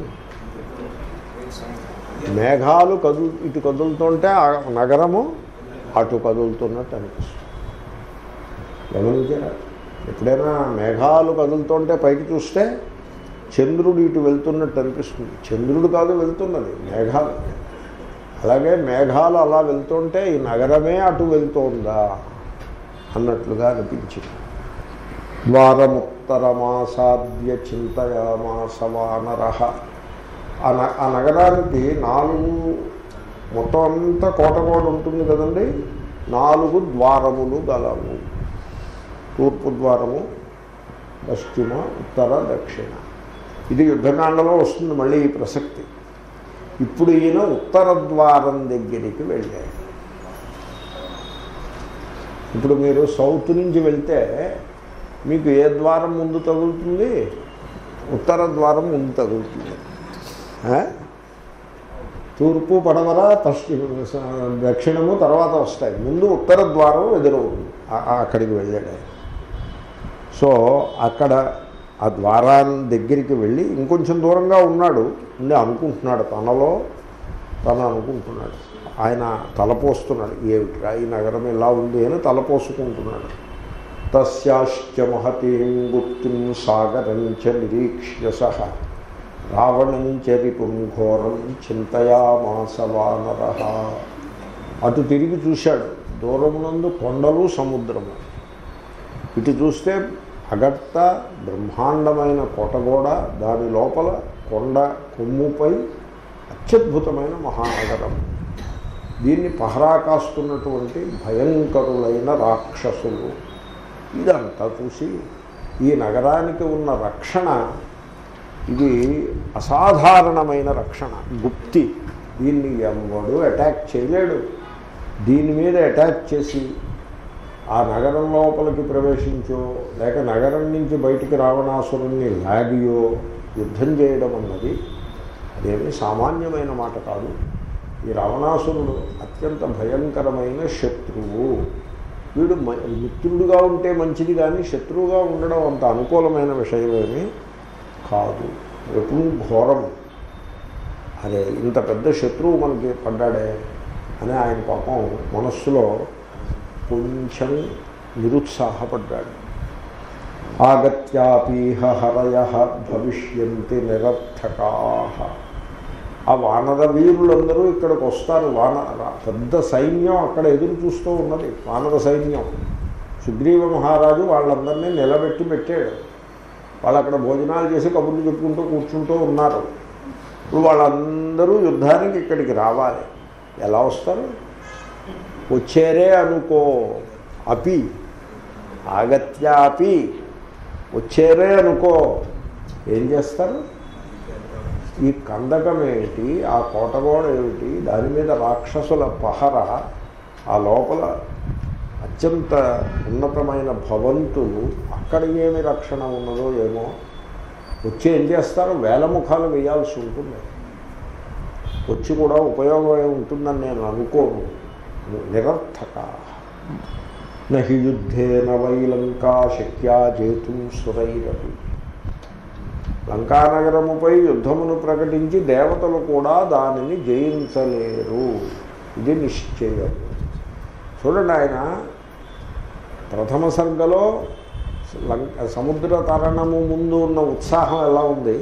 Speaker 1: మేఘాలు కదులు ఇటు కదులుతుంటే ఆ నగరము అటు కదులుతున్నట్టు అనిపిస్తుంది గమనించారా ఎప్పుడైనా మేఘాలు కదులుతుంటే పైకి చూస్తే చంద్రుడు ఇటు వెళ్తున్నట్టు అనిపిస్తుంది చంద్రుడు కాదు వెళ్తున్నది మేఘాలు అలాగే మేఘాలు అలా వెళ్తుంటే ఈ నగరమే అటు వెళ్తోందా అన్నట్లుగా అనిపించింది ద్వారముత్తరమాసాద్య చింతయామాస వానర ఆ న- ఆ నగరానికి నాలుగు మొత్తం అంతా కోటకోట ఉంటుంది కదండి నాలుగు ద్వారములు గలవు తూర్పు ద్వారము పశ్చిమ ఉత్తర దక్షిణ ఇది యుద్ధకాండలో వస్తుంది మళ్ళీ ఈ ప్రసక్తి ఇప్పుడు ఈయన ఉత్తర ద్వారం దగ్గరికి వెళ్ళాడు ఇప్పుడు మీరు సౌత్ నుంచి వెళ్తే మీకు ఏ ద్వారం ముందు తగులుతుంది ఉత్తర ద్వారం ముందు తగులుతుంది ఆ? తూర్పు పడవర పశ్చిమ దక్షిణము తర్వాత వస్తాయి ముందు ఉత్తర ద్వారం ఎదురవుతుంది ఆ- ఆ అక్కడికి వెళ్ళాడు ఆయన. సో అక్కడ ఆ ద్వారాన్ని దగ్గరికి వెళ్ళి ఇంకొంచెం దూరంగా ఉన్నాడు ఉండి అనుకుంటున్నాడు తనలో తను అనుకుంటున్నాడు ఆయన తలపోస్తున్నాడు ఏమిట్రా ఈ నగరం ఇలా ఉంది అని తలపోసుకుంటున్నాడు తస్యాశ్చ మహతీం గుప్తిం సాగరం చ నిరీక్ష్య సహ రావణం చరిపుం ఘోరం చింతయామాస వానర అటు తిరిగి చూశాడు దూరమునందు కొండలు సముద్రము ఇటు చూస్తే అగట్ట బ్రహ్మాండమైన కోటగోడ దాని లోపల కొండ కొమ్ముపై అత్యద్భుతమైన మహానగరం దీన్ని పహరా కాస్తున్నటువంటి భయంకరులైన రాక్షసులు ఇదంతా చూసి ఈ నగరానికి ఉన్న రక్షణ ఇది అసాధారణమైన రక్షణ గుప్తి దీన్ని ఎవడు అటాక్ చేయలేడు దీని మీద అటాక్ చేసి ఆ నగరం లోపలికి ప్రవేశించో లేక నగరం నుంచి బయటికి రావణాసురుణ్ణి లాగియో యుద్ధం చేయడం అన్నది అదేమి సామాన్యమైన మాట కాదు ఈ రావణాసురుడు అత్యంత భయంకరమైన శత్రువు వీడు మ- మిత్రుడుగా ఉంటే మంచిది కానీ శత్రువుగా ఉండడం అంత అనుకూలమైన విషయమేమి కాదు ఎప్పుడు ఘోరం అరే ఇంత పెద్ద శత్రువు మనకి పడ్డాడే అని ఆయన పాపం మనస్సులో కొంచెం నిరుత్సాహపడ్డాడు ఆగత్యాపీహ హరయ భవిష్యంతి నిరర్థకా ఆ వానర వీరులందరూ ఇక్కడికి వస్తారు వాన పెద్ద సైన్యం అక్కడ ఎదురు చూస్తూ ఉన్నది వానర సైన్యం సుగ్రీవ మహారాజు వాళ్ళందరినీ నిలబెట్టి పెట్టాడు వాళ్ళు అక్కడ భోజనాలు చేసి కబుర్లు చెప్పుకుంటూ కూర్చుంటూ ఉన్నారు ఇప్పుడు వాళ్ళందరూ యుద్ధానికి ఇక్కడికి రావాలి ఎలా వస్తారు వచ్చారే అనుకో అపి ఆగత్యాపి వచ్చారే అనుకో ఏం చేస్తారు ఈ కందకం ఏమిటి ఆ కోటగోడ ఏమిటి దాని మీద రాక్షసుల పహర ఆ లోపల అత్యంత ఉన్నతమైన భవంతులు అక్కడ ఏమి రక్షణ ఉన్నదో ఏమో వచ్చి ఏం చేస్తారు వేల ముఖాలు వేయాల్సి ఉంటుంది వచ్చి కూడా ఉపయోగమే ఉంటుందని నేను అనుకోను నిరర్థక నహి యుద్ధేన వై లంకా శక్యా జేతుం సురైరవి లంకానగరముపై యుద్ధమును ప్రకటించి దేవతలు కూడా దానిని జయించలేరు ఇది నిశ్చయం చూడండి ఆయన ప్రథమ సర్గలో లంక సముద్ర తరణము ముందు ఉన్న ఉత్సాహం ఎలా ఉంది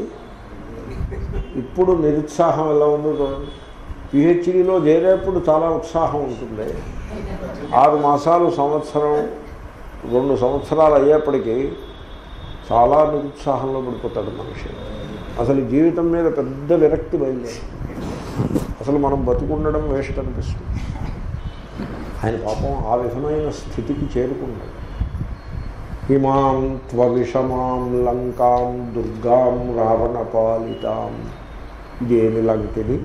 Speaker 1: ఇప్పుడు నిరుత్సాహం ఎలా ఉందో చూడండి పిహెచ్డిలో చేరేప్పుడు చాలా ఉత్సాహం ఉంటుంది ఆరు మాసాలు సంవత్సరం రెండు సంవత్సరాలు అయ్యేప్పటికీ చాలా నిరుత్సాహంలో పడిపోతాడు మనిషి అసలు జీవితం మీద పెద్ద విరక్తి బయలుదేరి అసలు మనం బతుకుండడం వేస్ట్ అనిపిస్తుంది ఆయన పాపం ఆ విధమైన స్థితికి చేరుకున్నాడు హిమాం త్వవిషమాం లంకాం దుర్గాం రావణపాలితాం ఇదేమి లంకిది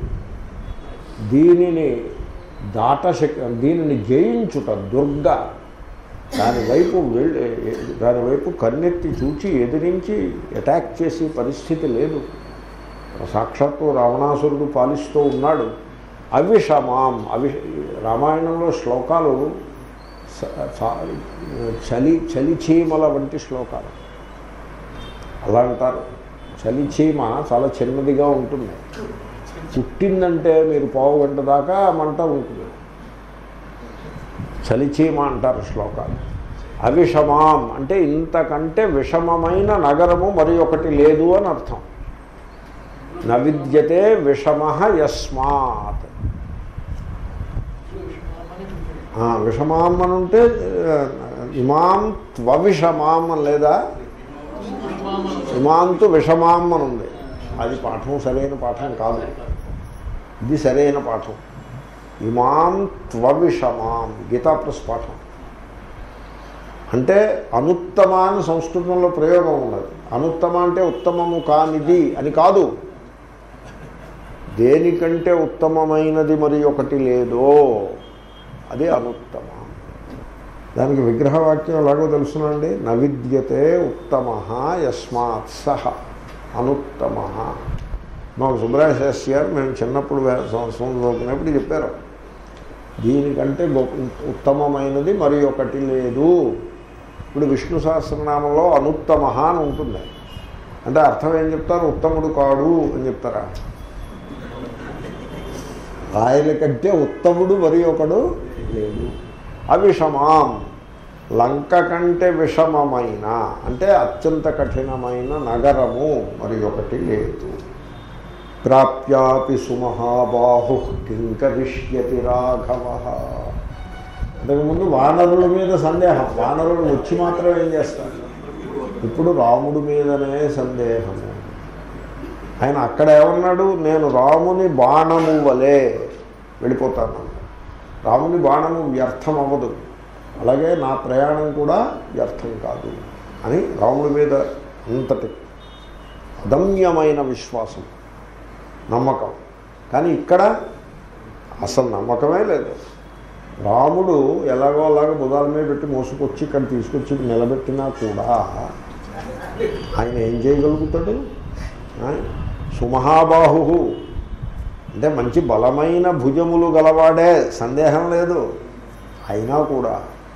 Speaker 1: దీనిని దాటశక్ దీనిని జయించుట దుర్గ దాని వైపు వెళ్ళి దాని వైపు కన్నెత్తి చూచి ఎదిరించి అటాక్ చేసే పరిస్థితి లేదు సాక్షాత్తు రావణాసురుడు పాలిస్తూ ఉన్నాడు అవిషమాం అవి రామాయణంలో శ్లోకాలు స- చా- చలి చలిచీమల వంటి శ్లోకాలు అలా అంటారు చలిచీమ చాలా చిన్నదిగా ఉంటుంది పుట్టిందంటే మీరు పావు గంట దాకా మంట ఉంటుంది చలిచీమ అంటారు శ్లోకాలు అవిషమాం అంటే ఇంతకంటే విషమమైన నగరము మరి ఒకటి లేదు అని అర్థం నవిద్యతే విషమ యస్మాత్ ఆ, విషమాం అని ఉంటే ఆ, ఇమాం త్వవిషమాం అని లేదా ఇమాంతు విషమాం అని ఉంది అది పాఠం సరైన పాఠం కాదు ఇది సరైన పాఠం ఇమాం త్వవిషమాం గీతా ప్లస్ పాఠం అంటే అనుత్తమ అని సంస్కృతంలో ప్రయోగం ఉన్నది అనుత్తమ అంటే ఉత్తమము కానిది అని కాదు దేనికంటే ఉత్తమమైనది మరి ఒకటి లేదో అది అనుత్తమ దానికి విగ్రహవాక్యం ఎలాగో తెలుసునండి నవిద్యతే ఉత్తమ యస్మాత్ సహ అనుత్తమ మాకు సుబ్రాయ శాస్త్రి గారు మేము చిన్నప్పుడు వే- సంవత్సరం చదువుకున్నప్పుడు చెప్పారు దీనికంటే గొప్ప ఉత్తమమైనది మరి ఒకటి లేదు ఇప్పుడు విష్ణు సహస్రనామంలో అనుత్తమ అని ఉంటుంది అంటే అర్థం ఏం చెప్తారు ఉత్తముడు కాడు అని చెప్తారా ఆయన కంటే ఉత్తముడు మరి ఒకడు లేదు అవిషమాం లంక కంటే విషమమైన అంటే అత్యంత కఠినమైన నగరము మరి ఒకటి లేదు ప్రాప్యాపి సుమహాబాహు కింకరిష్యతి రాఘవ అంతకుముందు వానరుల మీద సందేహం వానరులు వచ్చి మాత్రం ఏం చేస్తారు ఇప్పుడు రాముడి మీదనే సందేహము ఆయన అక్కడ ఏమన్నాడు నేను రాముని బాణము వలె వెళ్ళిపోతాను రాముని బాణము వ్యర్థం అవ్వదు అలాగే నా ప్రయాణం కూడా వ్యర్థం కాదు అని రాముడి మీద అంతటి అదమ్యమైన విశ్వాసం నమ్మకం కానీ ఇక్కడ అసలు నమ్మకమే లేదు రాముడు ఎలాగో అలాగ బుధాల మీద పెట్టి మోసుకొచ్చి ఇక్కడ తీసుకొచ్చి నిలబెట్టినా కూడా ఆయన ఏం చేయగలుగుతాడు ఆ? సుమహాబాహు అంటే మంచి బలమైన భుజములు గలవాడే సందేహం లేదు అయినా కూడా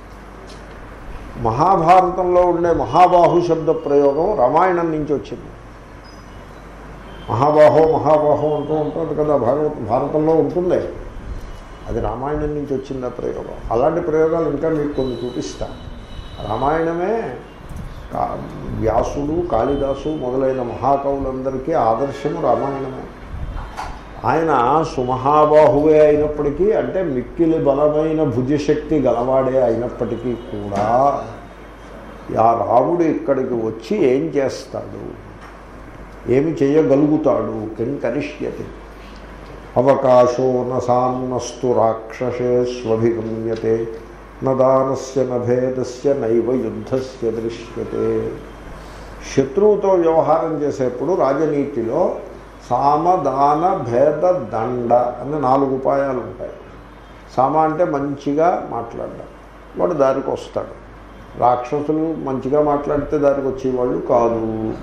Speaker 1: మహాభారతంలో ఉండే మహాబాహు శబ్ద ప్రయోగం రామాయణం నుంచి వచ్చింది మహాబాహో మహాబాహో అంటూ ఉంటుంది కదా భాగవత భారతంలో ఉంటుంది అది రామాయణం నుంచి వచ్చింది ఆ ప్రయోగం అలాంటి ప్రయోగాలు ఇంకా మీకు కొన్ని చూపిస్తా రామాయణమే కా- వ్యాసుడు కాళిదాసు మొదలైన మహాకవులందరికీ ఆదర్శము రామాయణమే ఆయన సుమహాబాహువే అయినప్పటికీ అంటే మిక్కిలి బలమైన భుజశక్తి గలవాడే అయినప్పటికీ కూడా ఆ రాముడు ఇక్కడికి వచ్చి ఏం చేస్తాడు ఏమి చేయగలుగుతాడు కింకరిష్యతి అవకాశో నసాన్నస్తు రాక్షసే స్వభిగమ్యతే నదానస్య నభేదస్య నైవ యుద్ధస్య దృశ్యతే శత్రువుతో వ్యవహారం చేసేప్పుడు రాజనీతిలో సామదాన భేద దండ అనే నాలుగు ఉపాయాలు ఉంటాయి సామ అంటే మంచిగా మాట్లాడడం వాడు దారికి వస్తాడు రాక్షసులు మంచిగా మాట్లాడితే దారికి వచ్చేవాళ్ళు కాదు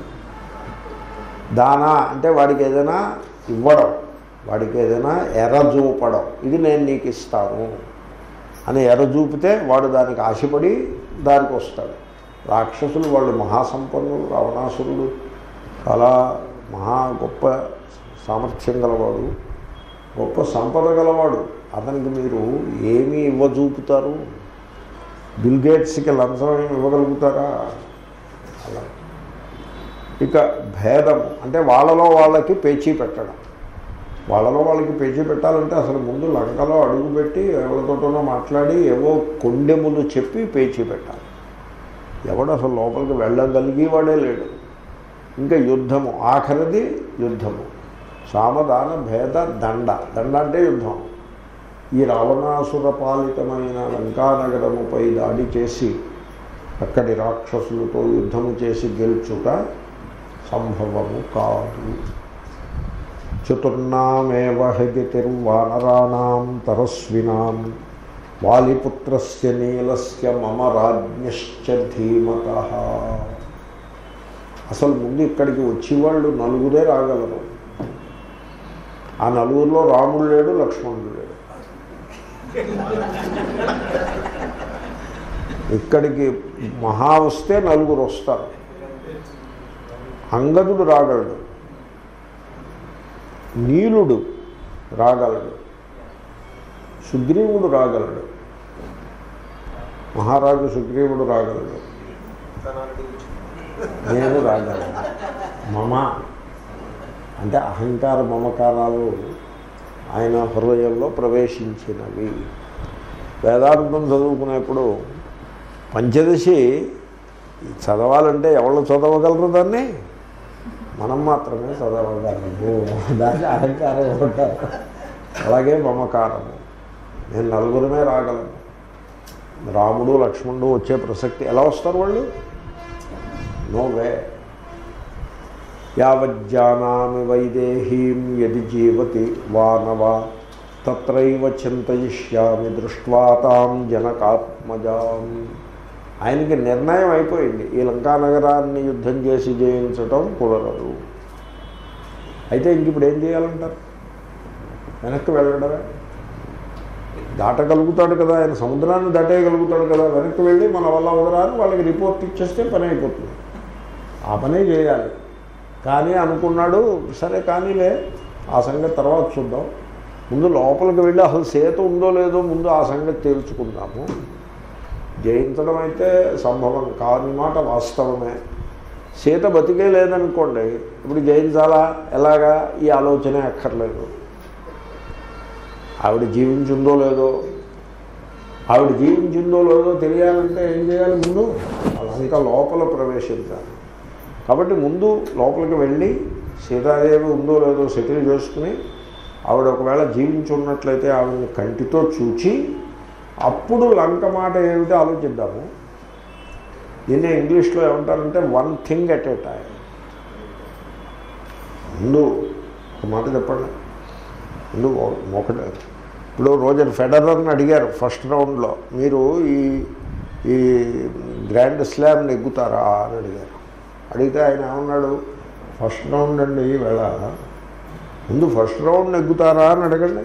Speaker 1: దానా అంటే వాడికి ఏదైనా ఇవ్వడం వాడికి ఏదైనా ఎర్ర చూపడం ఇది నేను నీకు ఇస్తాను అని ఎర్ర చూపితే వాడు దానికి ఆశపడి దానికి వస్తాడు రాక్షసులు వాళ్ళు మహాసంపన్నులు రావణాసురుడు చాలా మహా గొప్ప సామర్థ్యం గలవాడు గొప్ప సంపద గలవాడు అతనికి మీరు ఏమి ఇవ్వజూపుతారు బిల్ గేట్స్కి లంచం ఏమి ఇవ్వగలుగుతారా అలా ఇక భేదము అంటే వాళ్ళలో వాళ్ళకి పేచీ పెట్టడం వాళ్ళలో వాళ్ళకి పేచీ పెట్టాలంటే అసలు ముందు లంకలో అడుగుపెట్టి ఎవరితోటనో మాట్లాడి ఏవో కొండెములు చెప్పి పేచీ పెట్టాలి ఎవడు అసలు లోపలికి వెళ్ళగలిగి వాడే లేడు ఇంకా యుద్ధము ఆఖరిది యుద్ధము సామధాన భేద దండ దండ అంటే యుద్ధం ఈ రావణాసుర పాలితమైన లంకానగరముపై దాడి చేసి అక్కడి రాక్షసులతో యుద్ధము చేసి గెలుచుట సంభవము కాదు చతుర్నామేవ హగితిర్వానరాణం తరస్వినాం వాలిపుత్రస్య నీలస్య మమ రాజ్ఞశ్చ ధీమత అసలు ముందు ఇక్కడికి వచ్చేవాళ్ళు నలుగురే రాగలరు ఆ నలుగురిలో రాముడు లేడు లక్ష్మణుడు లేడు ఇక్కడికి మహా వస్తే నలుగురు వస్తారు అంగదుడు రాగలడు నీలుడు రాగలడు సుగ్రీవుడు రాగలడు మహారాజు సుగ్రీవుడు రాగలడు నేను రాగలను మమ అంటే అహంకార మమకారాలు ఆయన హృదయంలో ప్రవేశించినవి వేదాంతం చదువుకునేప్పుడు పంచదశి చదవాలంటే ఎవరు చదవగలరు దాన్ని మనం మాత్రమే చదవగలము దాన్ని అహంకారం ఉంటారు అలాగే మమకారము నేను నలుగురమే రాగలను రాముడు లక్ష్మణుడు వచ్చే ప్రసక్తి ఎలా వస్తారు వాళ్ళు నో వే యావజ్జానామి వైదేహీం యది జీవతి వానవ తత్రైవ చింతయిష్యామి దృష్ట్వా తాం జనకాత్మజాం ఆయనకి నిర్ణయం అయిపోయింది ఈ లంకానగరాన్ని యుద్ధం చేసి జయించటం కుదరదు అయితే ఇంక ఇప్పుడు ఏం చేయాలంటారు వెనక్కి వెళ్ళడమే దాటగలుగుతాడు కదా ఆయన సముద్రాన్ని దాటేయగలుగుతాడు కదా వెనక్కి వెళ్ళి మన వల్ల ఉదరాన్ని వాళ్ళకి రిపోర్ట్ ఇచ్చేస్తే పని అయిపోతుంది ఆ పనే చేయాలి కానీ అనుకున్నాడు సరే కానీలే ఆ సంగతి తర్వాత చూద్దాం ముందు లోపలికి వెళ్ళి అసలు సేత ఉందో లేదో ముందు ఆ సంగతి తేల్చుకుందాము జయించడం అయితే సంభవం కాని మాట వాస్తవమే సీత బతికే లేదనుకోండి ఇప్పుడు జయించాలా ఎలాగా ఈ ఆలోచనే అక్కర్లేదు ఆవిడ జీవించిందో లేదో ఆవిడ జీవించిందో లేదో తెలియాలంటే ఏం చేయాలి ముందు అలా ఇంకా లోపల ప్రవేశించాలి కాబట్టి ముందు లోపలికి వెళ్ళి సీతాదేవి ఉందో లేదో సెటిల్ చేసుకుని ఆవిడ ఒకవేళ జీవించి ఉన్నట్లయితే ఆవిడని కంటితో చూచి అప్పుడు లంక మాట ఏమిటో ఆలోచిద్దాము దీన్నే ఇంగ్లీష్లో ఏమంటారంటే one thing at a time ముందు ఒక మాట చెప్పండి ముందు ఒకటి ఇప్పుడు రోజర్ ఫెడరర్ని అడిగారు ఫస్ట్ రౌండ్లో మీరు ఈ ఈ గ్రాండ్ స్లామ్ నెగ్గుతారా అని అడిగారు అడిగితే ఆయన ఏమన్నాడు ఫస్ట్ రౌండ్ అండి ఈవేళ ముందు ఫస్ట్ రౌండ్ నెగ్గుతారా అని అడగండి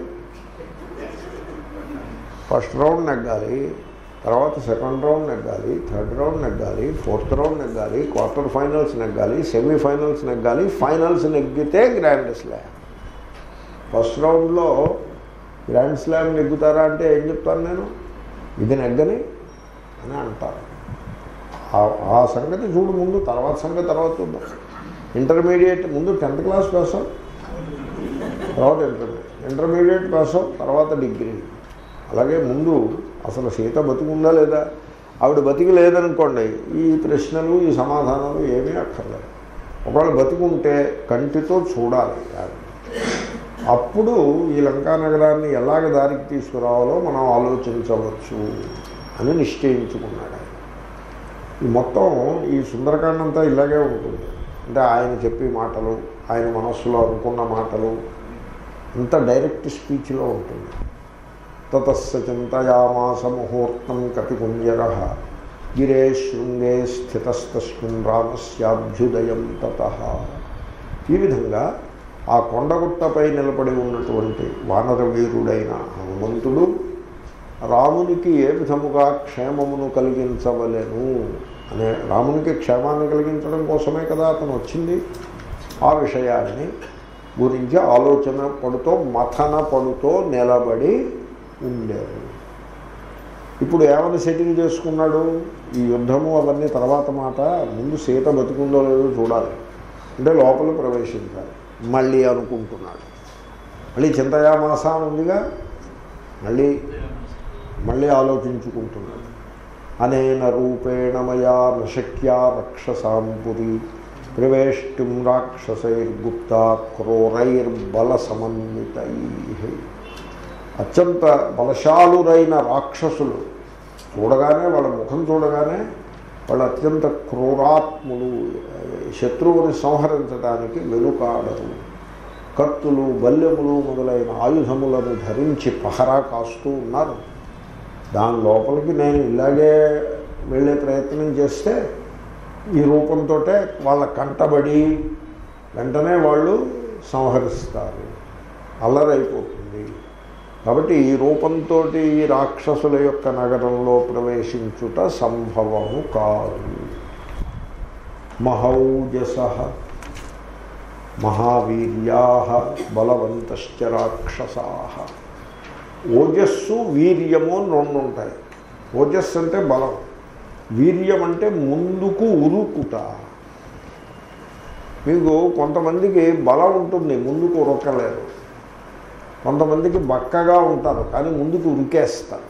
Speaker 1: ఫస్ట్ రౌండ్ నెగ్గాలి తర్వాత సెకండ్ రౌండ్ నెగ్గాలి థర్డ్ రౌండ్ నెగ్గాలి ఫోర్త్ రౌండ్ నెగ్గాలి క్వార్టర్ ఫైనల్స్ నెగ్గాలి సెమీఫైనల్స్ నెగ్గాలి ఫైనల్స్ నెగ్గితే గ్రాండ్ స్లామ్ ఫస్ట్ రౌండ్లో గ్రాండ్ స్లామ్ నెగ్గుతారా అంటే ఏం చెప్తాను నేను ఇది నెగ్గని అని అంటారు ఆ- ఆ సంగతి చూడు ముందు తర్వాత సంగతి తర్వాత చూద్దాం ఇంటర్మీడియట్ ముందు టెన్త్ క్లాస్ పాస్ అవ్వు. తర్వాత ఇంటర్మీడియట్ ఇంటర్మీడియట్ పాస్ అవ్వు, తర్వాత డిగ్రీ అలాగే ముందు అసలు సీత బతికుందా లేదా ఆవిడ బతికి లేదనుకోండి ఈ ప్రశ్నలు ఈ సమాధానాలు ఏమీ అక్కర్లేదు ఒకవేళ బతికుంటే కంటితో చూడాలి ఆవిడ. అప్పుడు ఈ లంకా నగరాన్ని ఎలాగ దారికి తీసుకురావాలో మనం ఆలోచించవచ్చు అని నిశ్చయించుకున్నాడు ఆయన ఈ మొత్తం ఈ సుందరకాండ అంతా ఇలాగే ఉంటుంది అంటే ఆయన చెప్పే మాటలు ఆయన మనస్సులో అనుకున్న మాటలు అంత డైరెక్ట్ స్పీచ్లో ఉంటుంది తతస్స చింతయామాస ముహూర్తం కపికుంజర గిరే శృంగే స్థితస్తస్మిన్ రామస్యాభ్యుదయం తత ఈ విధంగా ఆ కొండగుట్టపై నిలబడి ఉన్నటువంటి వానర వీరుడైన హనుమంతుడు రామునికి ఏ విధముగా క్షేమమును కలిగించవలెను అనే రామునికి క్షేమాన్ని కలిగించడం కోసమే కదా అతను వచ్చింది ఆ విషయాన్ని గురించి ఆలోచన పడుతూ మథన పడుతూ నిలబడి ఉండేది ఇప్పుడు ఏమని సెటిల్ చేసుకున్నాడు ఈ యుద్ధము అవన్నీ తర్వాత మాట ముందు సీత బతుకుందో లేదో చూడాలి అంటే లోపల ప్రవేశించాలి మళ్ళీ అనుకుంటున్నాడు మళ్ళీ చింతయామాస అని ఉందిగా మళ్ళీ మళ్ళీ ఆలోచించుకుంటున్నాడు అనేన రూపేణ మయా నశక్యా రక్షసాంపురి ప్రవేష్టిం రాక్షసైర్గుప్తా క్రూరైర్బల సమన్వితై అత్యంత బలశాలురైన రాక్షసులు చూడగానే వాళ్ళ ముఖం చూడగానే వాళ్ళు అత్యంత క్రూరాత్ములు శత్రువుని సంహరించడానికి వెనుకాడరు కత్తులు బల్లెములు మొదలైన ఆయుధములను ధరించి పహరా కాస్తూ ఉన్నారు దాని లోపలికి నేను ఇలాగే వెళ్ళే ప్రయత్నం చేస్తే ఈ రూపంతో వాళ్ళ కంటబడి వెంటనే వాళ్ళు సంహరిస్తారు అల్లరైపోతుంది కాబట్టి ఈ రూపంతో ఈ రాక్షసుల యొక్క నగరంలో ప్రవేశించుట సంభవము కాదు మహౌజస మహావీర్యా బలవంతశ్చ రాక్షసా ఓజస్సు వీర్యము అని రెండు ఉంటాయి ఓజస్సు అంటే బలం వీర్యం అంటే ముందుకు ఉరుకుట మీకు కొంతమందికి బలం ఉంటుంది ముందుకు ఉరకలేరు కొంతమందికి బక్కగా ఉంటారు కానీ ముందుకు ఉరికేస్తారు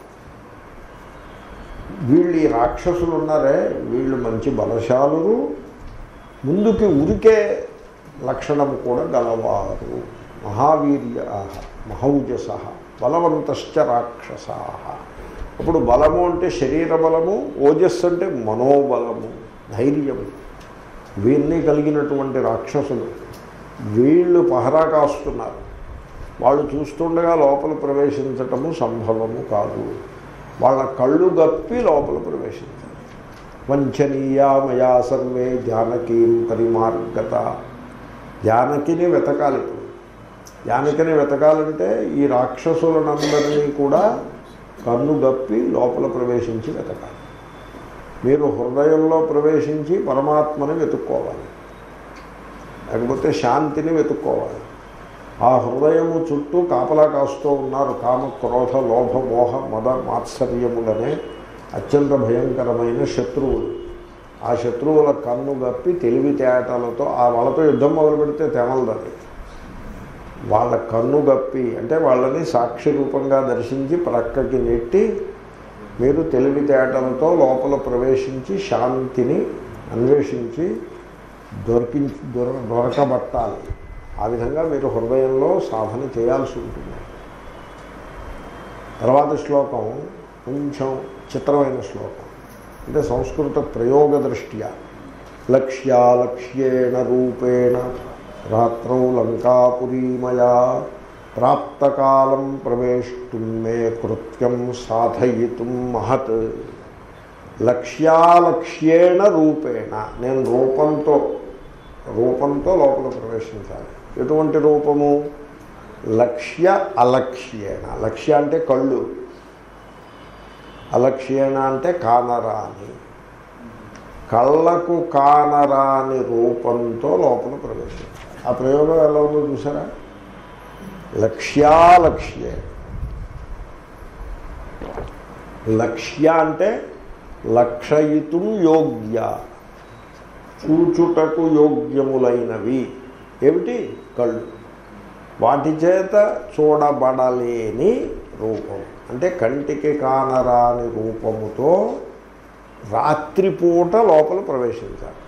Speaker 1: వీళ్ళు ఈ రాక్షసులు ఉన్నారే వీళ్ళు మంచి బలశాలురు ముందుకి ఉరికే లక్షణం కూడా గలవారు మహావీర్య మహౌజస బలవంతశ్చ రాక్షసా అప్పుడు బలము అంటే శరీర బలము ఓజస్సు అంటే మనోబలము ధైర్యము వీరిని కలిగినటువంటి రాక్షసులు వీళ్ళు పహరా కాస్తున్నారు వాళ్ళు చూస్తుండగా లోపల ప్రవేశించటము సంభవము కాదు వాళ్ళ కళ్ళు గప్పి లోపల ప్రవేశించాలి వంచనీయా మయా సర్వే జానకీం పరిమార్గత జానకిని వెతకాలి ఇప్పుడు జానకిని వెతకాలంటే ఈ రాక్షసులనందరినీ కూడా కన్ను గప్పి లోపల ప్రవేశించి వెతకాలి మీరు హృదయంలో ప్రవేశించి పరమాత్మని వెతుక్కోవాలి లేకపోతే శాంతిని వెతుక్కోవాలి ఆ హృదయము చుట్టూ కాపలా కాస్తూ ఉన్నారు కామ క్రోధ లోభ మోహ మద మాత్సర్యములనే అత్యంత భయంకరమైన శత్రువులు ఆ శత్రువుల కన్ను గప్పి తెలివితేటలతో ఆ వాళ్ళతో యుద్ధం మొదలు పెడితే తెమలదని వాళ్ళ కన్ను గప్పి అంటే వాళ్ళని సాక్షి రూపంగా దర్శించి ప్రక్కకి నెట్టి మీరు తెలివితేటలతో లోపల ప్రవేశించి శాంతిని అన్వేషించి దొరికించి దొర దొరకబట్టాలి ఆ విధంగా మీరు హృదయంలో సాధన చేయాల్సి ఉంటుంది తర్వాత శ్లోకం కొంచెం చిత్రమైన శ్లోకం అంటే సంస్కృత ప్రయోగ దృష్ట్యా లక్ష్యాలక్ష్యేణ రూపేణ రాత్రౌ లంకాపురీమయా ప్రాప్తకాలం ప్రవేష్టుం మే కృత్యం సాధయితుం మహత్ లక్ష్యాలక్ష్యేణ రూపేణ నేను రూపంతో రూపంతో లోపల ప్రవేశించాలి ఎటువంటి రూపము లక్ష్య అలక్ష్యేణ లక్ష్య అంటే కళ్ళు అలక్ష్యేణ అంటే కానరాని కళ్ళకు కానరాని రూపంతో లోపల ప్రవేశించాలి ఆ ప్రయోగం ఎలా ఉందో చూసారా లక్ష్యాలక్ష్యే లక్ష్య అంటే లక్షయితుం యోగ్య చూచుటకు యోగ్యములైనవి ఏమిటి కళ్ళు వాటి చేత చూడబడలేని రూపం అంటే కంటికి కానరాని రూపముతో రాత్రిపూట లోపల ప్రవేశించాలి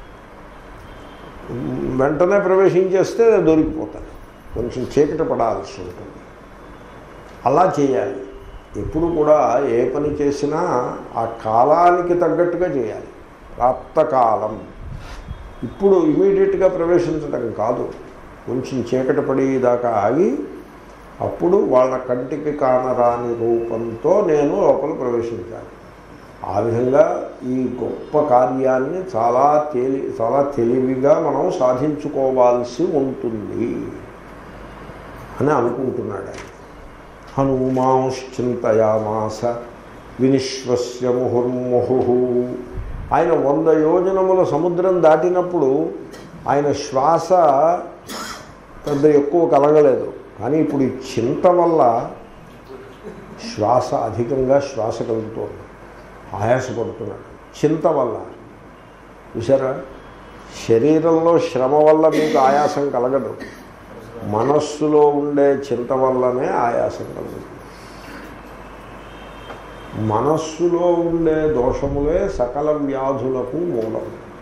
Speaker 1: వెంటనే ప్రవేశించేస్తే దొరికిపోతాడు కొంచెం చీకటి పడాల్సి ఉంటుంది అలా చేయాలి ఎప్పుడు కూడా ఏ పని చేసినా ఆ కాలానికి తగ్గట్టుగా చేయాలి ప్రాప్తకాలం ఇప్పుడు ఇమీడియట్గా ప్రవేశించడం కాదు కొంచెం చీకటి పడేదాకా ఆగి అప్పుడు వాళ్ళ కంటికి కానరాని రూపంతో నేను లోపల ప్రవేశించాలి ఆ విధంగా ఈ గొప్ప కార్యాన్ని చాలా తేలి చాలా తెలివిగా మనం సాధించుకోవాల్సి ఉంటుంది అని అనుకుంటున్నాడు ఆయన హనుమాంశ్చింతయామాస వినిశ్వస్య ముహుర్ముహు ఆయన వంద యోజనముల సముద్రం దాటినప్పుడు ఆయన శ్వాస పెద్ద ఎక్కువ కలగలేదు కానీ ఇప్పుడు ఈ చింత వల్ల శ్వాస అధికంగా శ్వాస కలుగుతోంది ఆయాసపడుతున్నాడు చింత వల్ల చూసారా శరీరంలో శ్రమ వల్ల మీకు ఆయాసం కలగదు మనస్సులో ఉండే చింత వల్లనే ఆయాసం కలుగుతుంది మనస్సులో ఉండే దోషములే సకల వ్యాధులకు మూలం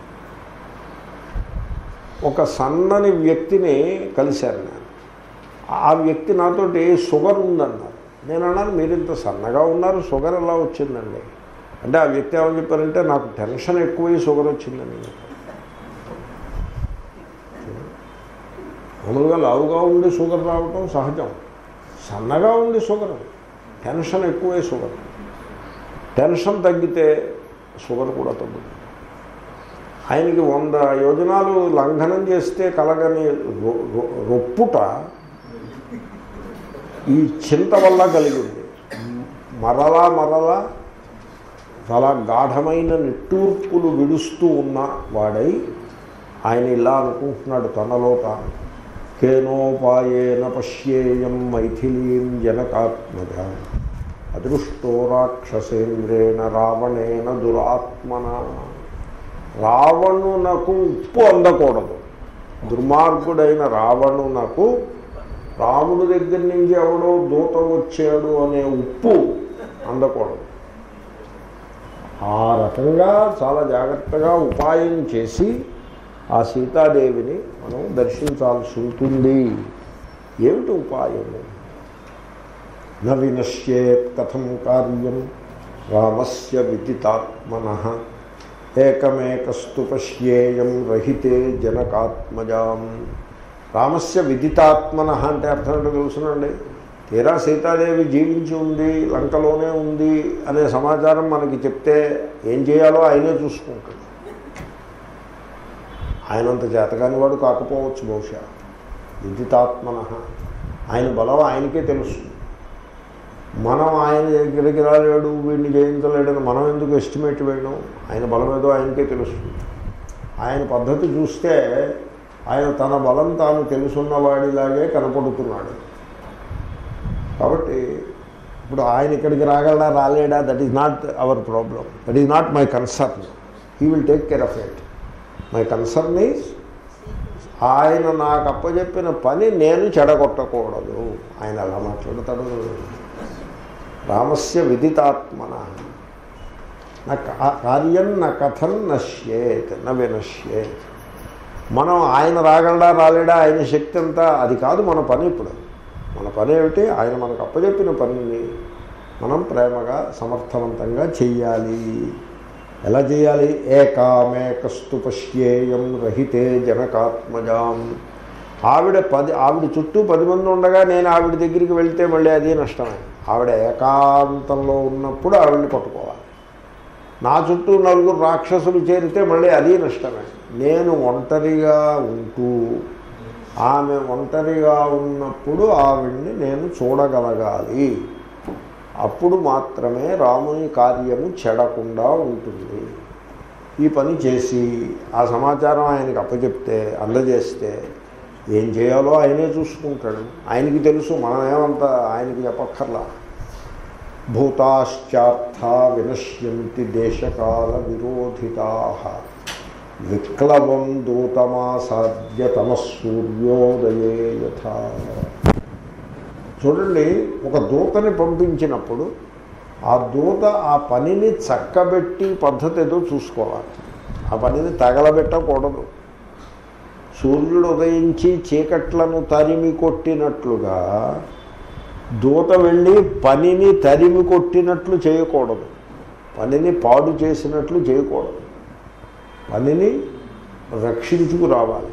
Speaker 1: ఒక సన్నని వ్యక్తిని కలిశాను నేను ఆ వ్యక్తి నాతోటి షుగర్ ఉందన్నారు నేను అన్నాను మీరు ఇంత సన్నగా ఉన్నారు షుగర్ ఎలా వచ్చిందండి అంటే ఆ వ్యక్తి ఏమని చెప్పారంటే నాకు టెన్షన్ ఎక్కువై షుగర్ వచ్చిందని మామూలుగా లావుగా ఉండి షుగర్ రావటం సహజం సన్నగా ఉండి షుగర్ టెన్షన్ ఎక్కువై షుగర్ టెన్షన్ తగ్గితే షుగర్ కూడా తగ్గుతుంది ఆయనకి వంద యోజనాలు లంఘనం చేస్తే కలగని రొ- రొ- రొప్పుట ఈ చింత వల్ల కలిగింది మరలా మరలా చాలా గాఢమైన నిట్టూర్పులు విడుస్తూ ఉన్న వాడై ఆయన ఇలా అనుకుంటున్నాడు తనలో తాను కేనోపాయేన పశ్యేయం మైథిలీం జనకాత్మజ అదృష్టో రాక్షసేంద్రేణ రావణేన దురాత్మన రావణునకు ఉప్పు అందకూడదు దుర్మార్గుడైన రావణునకు రాముడి దగ్గర నుంచి ఎవడో దూత వచ్చాడు అనే ఉప్పు అందకూడదు ఆ రకంగా చాలా జాగ్రత్తగా ఉపాయం చేసి ఆ సీతాదేవిని మనం దర్శించాల్సి ఉంటుంది ఏమిటి ఉపాయము న వినశ్యేత్ కథం కార్యం రామస్య విదితాత్మన ఏకమేకస్తు పశ్యేయం రహితే జనకాత్మజాం రామస్య విదితాత్మన అంటే అర్థం ఏంటో తెలుసునండి తీరా సీతాదేవి జీవించి ఉంది లంకలోనే ఉంది అనే సమాచారం మనకి చెప్తే ఏం చేయాలో ఆయనే చూసుకుంటాడు ఆయనంత చేతకాని వాడు కాకపోవచ్చు బహుశా విదితాత్మన ఆయన బలం ఆయనకే తెలుస్తుంది మనం ఆయన దగ్గరికి రాలేడు వీడిని జయించలేడని మనం ఎందుకు ఎస్టిమేట్ వేయడం ఆయన బలం ఏదో ఆయనకే తెలుస్తుంది ఆయన పద్ధతి చూస్తే ఆయన తన బలం తాను తెలుసున్నవాడిలాగే కనపడుతున్నాడు కాబట్టి ఇప్పుడు ఆయన ఇక్కడికి రాగలడా రాలేడా that is not our problem that is not my concern he will take care of it my concern is ఆయన నాకు అప్పచెప్పిన పని నేను చెడగొట్టకూడదు ఆయన అలా మాట్లాడతాడు రామస్య విదితాత్మన నా కా- కార్యం నా కథం నశ్యేత్ న వినశ్యేత్ మనం ఆయన రాగలడా రాలేడా ఆయన శక్తి అంతా అది కాదు మన పని ఇప్పుడు మన పని ఏమిటి ఆయన మనకు అప్పచెప్పిన పనిని మనం ప్రేమగా సమర్థవంతంగా చెయ్యాలి ఎలా చేయాలి ఏకామేకస్తు పశ్యేయం రహితే జనకాత్మజాం ఆవిడ పది ఆవిడ చుట్టూ పది మంది ఉండగా నేను ఆవిడ దగ్గరికి వెళ్తే మళ్ళీ అది నష్టమే ఆవిడ ఏకాంతంలో ఉన్నప్పుడు ఆవిడని పట్టుకోవాలి నా చుట్టూ నలుగురు రాక్షసులు చేరితే మళ్ళీ అది నష్టమే నేను ఒంటరిగా ఉంటూ ఆమె ఒంటరిగా ఉన్నప్పుడు ఆవిడ్ని నేను చూడగలగాలి అప్పుడు మాత్రమే రాముని కార్యము చెడకుండా ఉంటుంది ఈ పని చేసి ఆ సమాచారం ఆయనకి అప్పచెప్తే అందజేస్తే ఏం చేయాలో ఆయనే చూసుకుంటాడు ఆయనకి తెలుసు మనమేమంత ఆయనకి చెప్పక్కర్లా భూతాశ్చార్థ వినశ్యంతి దేశకాల విరోధితా విక్లవం దూతమాసాద్య తమ సూర్యోదయే యథా చూడండి ఒక దూతని పంపించినప్పుడు ఆ దూత ఆ పనిని చక్కబెట్టి పద్ధతి ఏదో చూసుకోవాలి ఆ పనిని తగలబెట్టకూడదు సూర్యుడు ఉదయించి చీకట్లను తరిమి కొట్టినట్లుగా దూత వెళ్ళి పనిని తరిమి కొట్టినట్లు చేయకూడదు పనిని పాడు చేసినట్లు చేయకూడదు పనిని రక్షించుకురావాలి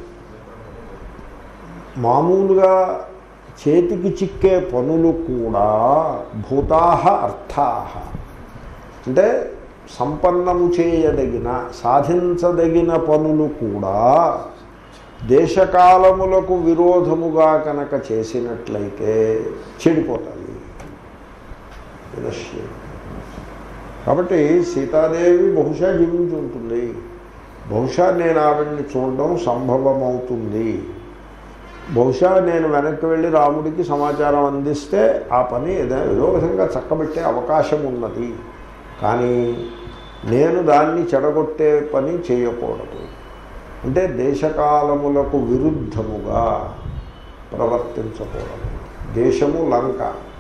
Speaker 1: మామూలుగా చేతికి చిక్కే పనులు కూడా భూతాహ అర్థాహ అంటే సంపన్నము చేయదగిన సాధించదగిన పనులు కూడా దేశకాలములకు విరోధముగా కనుక చేసినట్లయితే చెడిపోతాయి వినశ్యం కాబట్టి సీతాదేవి బహుశా జీవించి ఉంటుంది బహుశా నేను ఆవిడ్ని చూడడం సంభవమవుతుంది బహుశా నేను వెనక్కి వెళ్ళి రాముడికి సమాచారం అందిస్తే ఆ పని ఏదో ఏదో విధంగా చక్కబెట్టే అవకాశం ఉన్నది కానీ నేను దాన్ని చెడగొట్టే పని చేయకూడదు అంటే దేశకాలములకు విరుద్ధముగా ప్రవర్తించకూడదు దేశము లంక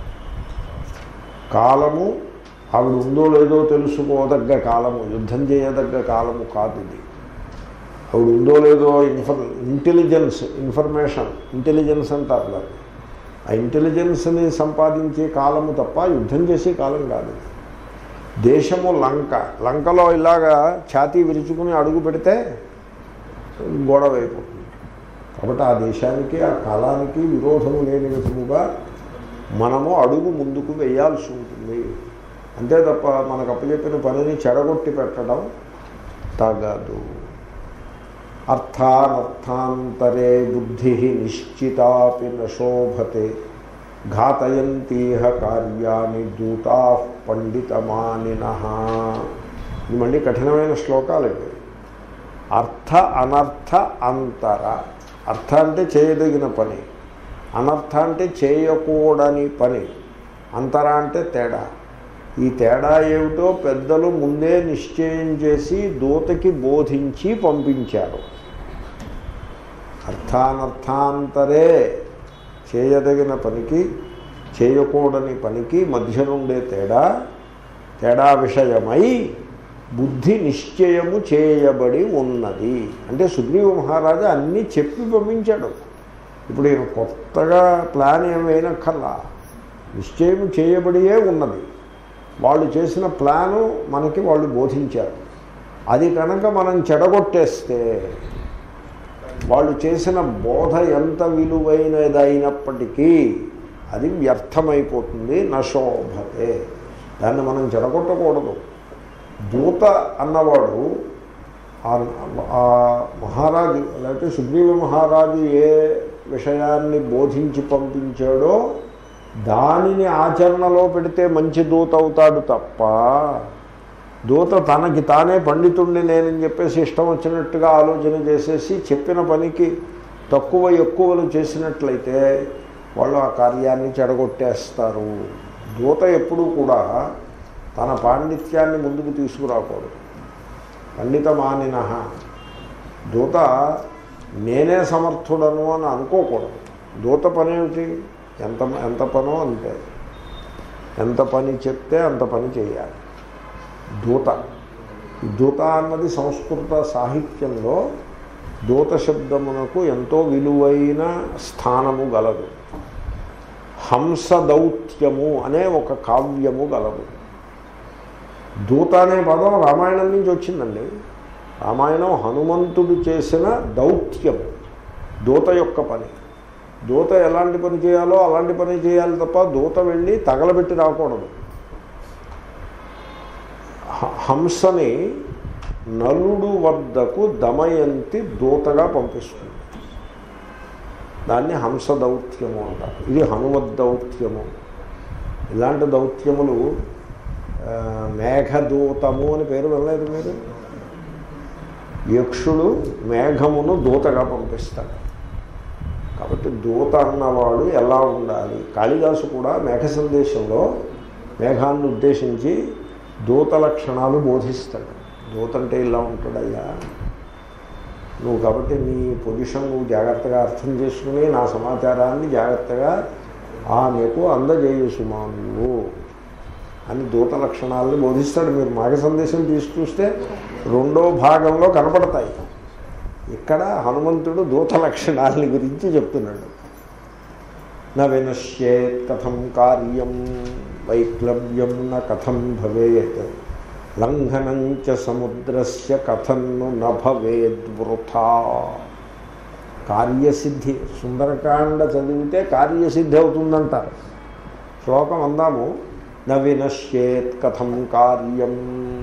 Speaker 1: కాలము ఆవిడ ఉందో లేదో తెలుసుకోదగ్గ కాలము యుద్ధం చేయదగ్గ కాలము కాదు ఇది ఆవిడ ఉందో లేదో ఇన్ఫర్ ఇంటెలిజెన్స్ ఇన్ఫర్మేషన్ ఇంటెలిజెన్స్ అంటారు దాన్ని ఆ ఇంటెలిజెన్స్ని సంపాదించే కాలము తప్ప యుద్ధం చేసే కాలం కాదు దేశము లంక లంకలో ఇలాగా ఛాతీ విరుచుకుని అడుగు పెడితే గొడవ అయిపోతుంది కాబట్టి ఆ దేశానికి ఆ కాలానికి విరోధము లేని విధముగా మనము అడుగు ముందుకు వేయాల్సి ఉంటుంది అంతే తప్ప మనకు అప్పచెప్పిన పనిని చెడగొట్టి పెట్టడం తగదు అర్థానర్థాంతరే బుద్ధి నిశ్చితాపి నశోభతే ఘాతయంతీహ కార్యాన్ని దూతా పండితమానిన ఇది మళ్ళీ కఠినమైన శ్లోకాలు ఇవి అర్థ అనర్థ అంతర అర్థ అంటే చేయదగిన పని అనర్థ అంటే చేయకూడని పని అంతర అంటే తేడా ఈ తేడా ఏమిటో పెద్దలు ముందే నిశ్చయం చేసి దూతకి బోధించి పంపించారు అర్థానర్థాంతరే చేయదగిన పనికి చేయకూడని పనికి మధ్య నుండే తేడా తేడా విషయమై బుద్ధి నిశ్చయము చేయబడి ఉన్నది అంటే సుగ్రీవ మహారాజా అన్నీ చెప్పి పంపించాడు ఇప్పుడు ఈయన కొత్తగా ప్లాన్ ఏం వేయనక్కర్లా నిశ్చయం చేయబడియే ఉన్నది వాళ్ళు చేసిన ప్లాను మనకి వాళ్ళు బోధించారు అది కనుక మనం చెడగొట్టేస్తే వాళ్ళు చేసిన బోధ ఎంత విలువైనదైనప్పటికీ అది వ్యర్థమైపోతుంది నశోభతే దాన్ని మనం చెడగొట్టకూడదు దూత అన్నవాడు ఆ- ఆ మహారాజు లేకపోతే సుగ్రీవ మహారాజు ఏ విషయాన్ని బోధించి పంపించాడో దానిని ఆచరణలో పెడితే మంచి దూత అవుతాడు తప్ప దూత తనకి తానే పండితుణ్ణి నేనని చెప్పేసి ఇష్టం వచ్చినట్టుగా ఆలోచన చేసేసి చెప్పిన పనికి తక్కువ ఎక్కువలు చేసినట్లయితే వాళ్ళు ఆ కార్యాన్ని చెడగొట్టేస్తారు దూత ఎప్పుడూ కూడా తన పాండిత్యాన్ని ముందుకు తీసుకురాకూడదు పండితమానిన దూత నేనే సమర్థుడను అని అనుకోకూడదు దూత పని ఏమిటి ఎంత ఎంత పనో అంతే ఎంత పని చెప్తే అంత పని చేయాలి దూత ఈ దూత అన్నది సంస్కృత సాహిత్యంలో దూత శబ్దమునకు ఎంతో విలువైన స్థానము గలదు హంస దౌత్యము అనే ఒక కావ్యము గలదు దూత అనే పదం రామాయణం నుంచి వచ్చిందండి రామాయణం హనుమంతుడు చేసిన దౌత్యం దూత యొక్క పని దూత ఎలాంటి పని చేయాలో అలాంటి పని చేయాలి తప్ప దూత వెళ్ళి తగలబెట్టి రాకూడదు హ- హంసని నలుడు వద్దకు దమయంతి దూతగా పంపిస్తుంది దాన్ని హంస దౌత్యము అంటారు ఇది హనుమద్ దౌత్యము ఇలాంటి దౌత్యములు ఆ, మేఘదూతము అని పేరు వెళ్ళలేదు మీరు యక్షుడు మేఘమును దూతగా పంపిస్తాడు కాబట్టి దూత అన్నవాడు ఎలా ఉండాలి కాళిదాసు కూడా మేఘ సందేశంలో మేఘాన్ని ఉద్దేశించి దూత లక్షణాలు బోధిస్తాడు దూత అంటే ఇలా ఉంటాడయ్యా నువ్వు కాబట్టి నీ పొజిషన్ నువ్వు జాగ్రత్తగా అర్థం చేసుకుని నా సమాచారాన్ని జాగ్రత్తగా ఆమెకు అందజేయు సుమా నువ్వు అని దూత లక్షణాలను బోధిస్తాడు మీరు మాఘ సందేశం తీసి చూస్తే రెండో భాగంలో కనపడతాయి ఇక్కడ హనుమంతుడు దూత లక్షణాలని గురించి చెప్తున్నాడు న వినశ్యేత్ కథం కార్యం వైక్లవ్యం న కథం భవేత్ లంఘనం చ సముద్రస్య కథన్ను న భవేద్ వృథా కార్యసిద్ధి సుందరకాండ చదివితే కార్యసిద్ధి అవుతుందంటారు శ్లోకం అందాము న వినశ్యేత్ కథం కార్యం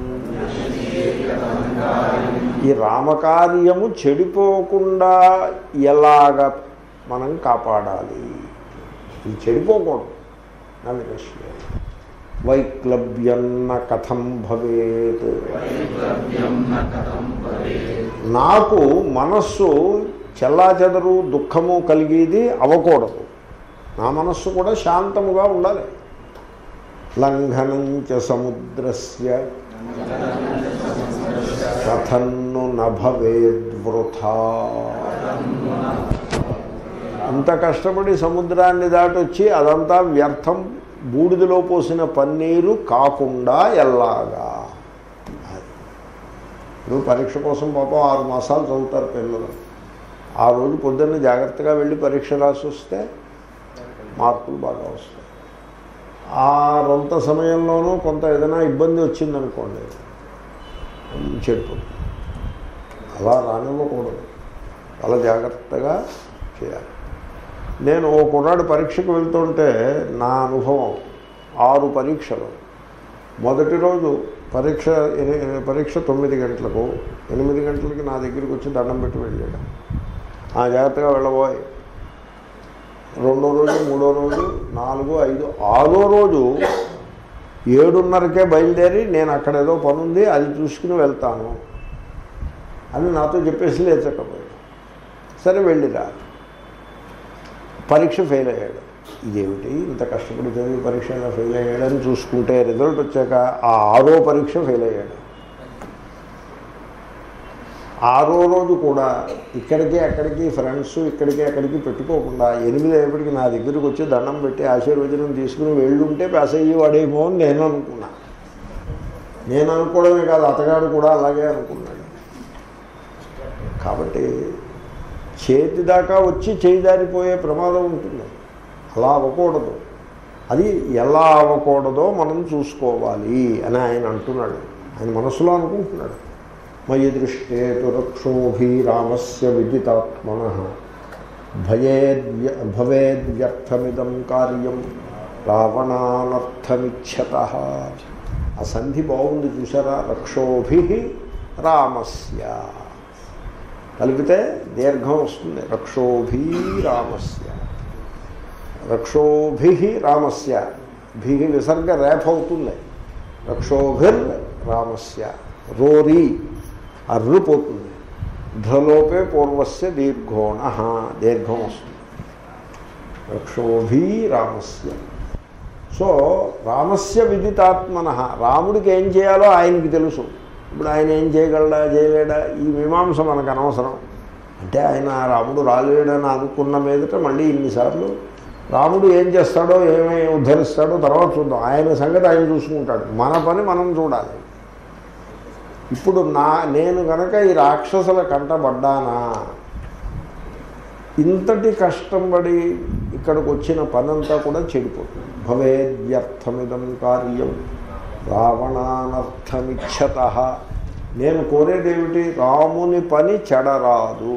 Speaker 1: ఈ రామకార్యము చెడిపోకుండా ఎలాగ మనం కాపాడాలి ఇది చెడిపోకూడదు నా వినశ్యేత్ వైక్లభ్యన్న కథం భవేత్ నాకు మనస్సు చెల్లాచెదరు దుఃఖము కలిగేది అవ్వకూడదు నా మనస్సు కూడా శాంతముగా ఉండాలి లంఘనం చ సముద్రస్య కథన్ను నభవేద్వృథా ఇంత కష్టపడి సముద్రాన్ని దాటొచ్చి అదంతా వ్యర్థం బూడిదలో పోసిన పన్నీరు కాకుండా ఎల్లాగా అది. ఇప్పుడు పరీక్ష కోసం పాపం ఆరు మాసాలు చదువుతారు పిల్లలు ఆ రోజు పొద్దున్న జాగ్రత్తగా వెళ్ళి పరీక్ష రాసి వస్తే మార్కులు బాగా వస్తాయి ఆ రొంత సమయంలోనూ కొంత ఏదైనా ఇబ్బంది వచ్చిందనుకోండి చెడిపోతుంది అలా రానివ్వకూడదు చాలా జాగ్రత్తగా చేయాలి నేను ఓ కుర్రాడు పరీక్షకు వెళ్తుంటే నా అనుభవం ఆరు పరీక్షలు మొదటి రోజు పరీక్ష ఎని- పరీక్ష తొమ్మిది గంటలకు ఎనిమిది గంటలకి నా దగ్గరికి వచ్చి దండం పెట్టి వెళ్ళాడు ఆ జాగ్రత్తగా వెళ్ళబోయ్ రెండో రోజు మూడో రోజు నాలుగు ఐదు ఆరో రోజు ఏడున్నరకే బయలుదేరి నేను అక్కడ ఏదో పని ఉంది అది చూసుకుని వెళ్తాను అని నాతో చెప్పేసి లేచకపోయాడు సరే వెళ్ళిరా పరీక్ష ఫెయిల్ అయ్యాడు ఇదేమిటి ఇంత కష్టపడి చదివి పరీక్ష ఎలా ఫెయిల్ అయ్యాడని చూసుకుంటే రిజల్ట్ వచ్చాక ఆ ఆరో పరీక్ష ఫెయిల్ అయ్యాడు ఆరో రోజు కూడా ఇక్కడికి అక్కడికి ఫ్రెండ్స్ ఇక్కడికి అక్కడికి పెట్టుకోకుండా ఎనిమిది అయ్యేప్పటికి నా దగ్గరికి వచ్చి దండం పెట్టి ఆశీర్వచనం తీసుకుని వెళ్ళుంటే పాస్ అయ్యేవాడేమో అని నేను అనుకున్నా నేను అనుకోవడమే కాదు అతగాడు కూడా అలాగే అనుకున్నాడు కాబట్టి చేతి దాకా వచ్చి చేయి దారిపోయే ప్రమాదం ఉంటుంది అలా అవ్వకూడదు అది ఎలా అవ్వకూడదో మనం చూసుకోవాలి అని ఆయన అంటున్నాడు ఆయన మనసులో అనుకుంటున్నాడు మయి దృష్టే తురక్షోభిరామస్య విదితాత్మన భయేద్య భవేద్వ్యర్థమిదం కార్యం రావణానర్థమిచ్చత ఆ సంధి బాగుంది చూసారా రక్షోభి రామస్య కలిపితే దీర్ఘం వస్తుంది రక్షోభి రామస్య రక్షోభి రామస్య భి విసర్గ రేఫ అవుతుంది రక్షోభిర్ రామస్య రోరి అర్రు పోతుంది ధ్రలోపే పూర్వస్య దీర్ఘోణ దీర్ఘం వస్తుంది రక్షోభి రామస్య సో రామస్య విదితాత్మన రాముడికి ఏం చేయాలో ఆయనకి తెలుసు ఇప్పుడు ఆయన ఏం చేయగలడా చేయలేడా ఈ మీమాంస మనకు అనవసరం అంటే ఆయన రాముడు రాలేడని అనుకున్న మీదట మళ్ళీ ఇన్నిసార్లు రాముడు ఏం చేస్తాడో ఏమై ఉద్ధరిస్తాడో తర్వాత చూద్దాం ఆయన సంగతి ఆయన చూసుకుంటాడు మన పని మనం చూడాలి ఇప్పుడు నా నేను కనుక ఈ రాక్షసుల కంటబడ్డానా ఇంతటి కష్టం పడి ఇక్కడికి వచ్చిన పనంతా కూడా చెడిపోతుంది భవేద్యర్థమిదం కార్యం రావణానర్థమిచ్చత నేను కోరేదేమిటి రాముని పని చెడరాదు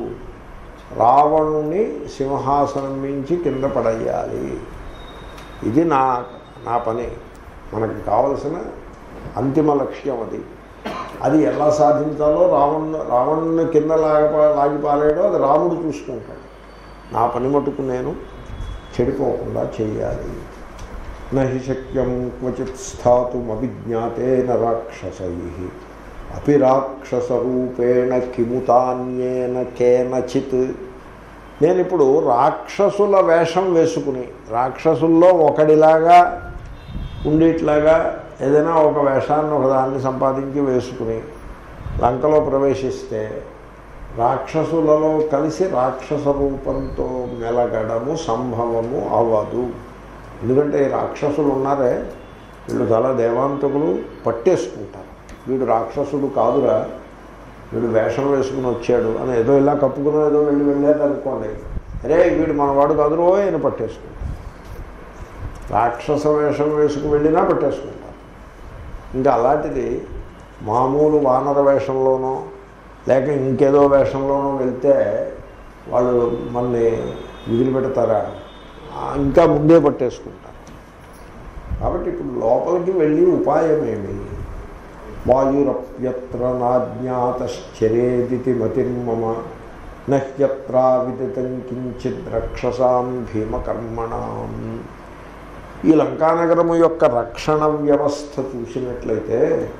Speaker 1: రావణుని సింహాసనం మించి కింద పడేయాలి ఇది నా నా పని మనకి కావలసిన అంతిమ లక్ష్యం అది అది ఎలా సాధించాలో రావణ్ రావణుని కింద లాగ లాగి పాలేడో అది రాముడు చూసుకుంటాడు నా పని మటుకు నేను చెడిపోకుండా చేయాలి నహి శక్యం క్వచిత్ స్థాతుమభిజ్ఞాతేన రాక్షసై అపి రాక్షసరూపేణ కిముతాన్యేన కేనచిత్ నేను ఇప్పుడు రాక్షసుల వేషం వేసుకుని రాక్షసుల్లో ఒకడిలాగా ఉండేట్లాగా ఏదైనా ఒక వేషాన్ని ఒకదాన్ని సంపాదించి వేసుకుని లంకలో ప్రవేశిస్తే రాక్షసులలో కలిసి రాక్షస రూపంతో మెలగడము సంభవము అవ్వదు ఎందుకంటే ఈ రాక్షసులు ఉన్నారే వీళ్ళు చాలా దేవాంతకులు పట్టేసుకుంటారు వీడు రాక్షసుడు కాదురా వీడు వేషం వేసుకుని వచ్చాడు అని ఏదో ఇలా కప్పుకుని ఏదో వెళ్ళి వెళ్ళాడు అనుకోండి అరే వీడు మనవాడు కాదురో ఆయన పట్టేసుకుంటారు రాక్షస వేషం వేసుకు వెళ్ళినా పట్టేసుకుంటారు ఇంకా అలాంటిది మామూలు వానర వేషంలోనో లేక ఇంకేదో వేషంలోనో వెళ్తే వాళ్ళు మనని వదిలిపెడతారా ఆ, ఇంకా ముందే పట్టేసుకుంటారు కాబట్టి ఇప్పుడు లోపలికి వెళ్ళి ఉపాయం ఏమి వాయురప్యత్ర నాజ్ఞాతశ్చరేదితి మతిర్మమ నహ్యత్రా విదితం కించిద్ రక్షసాం భీమకర్మణాం ఈ లంకానగరము యొక్క రక్షణ వ్యవస్థ చూసినట్లయితే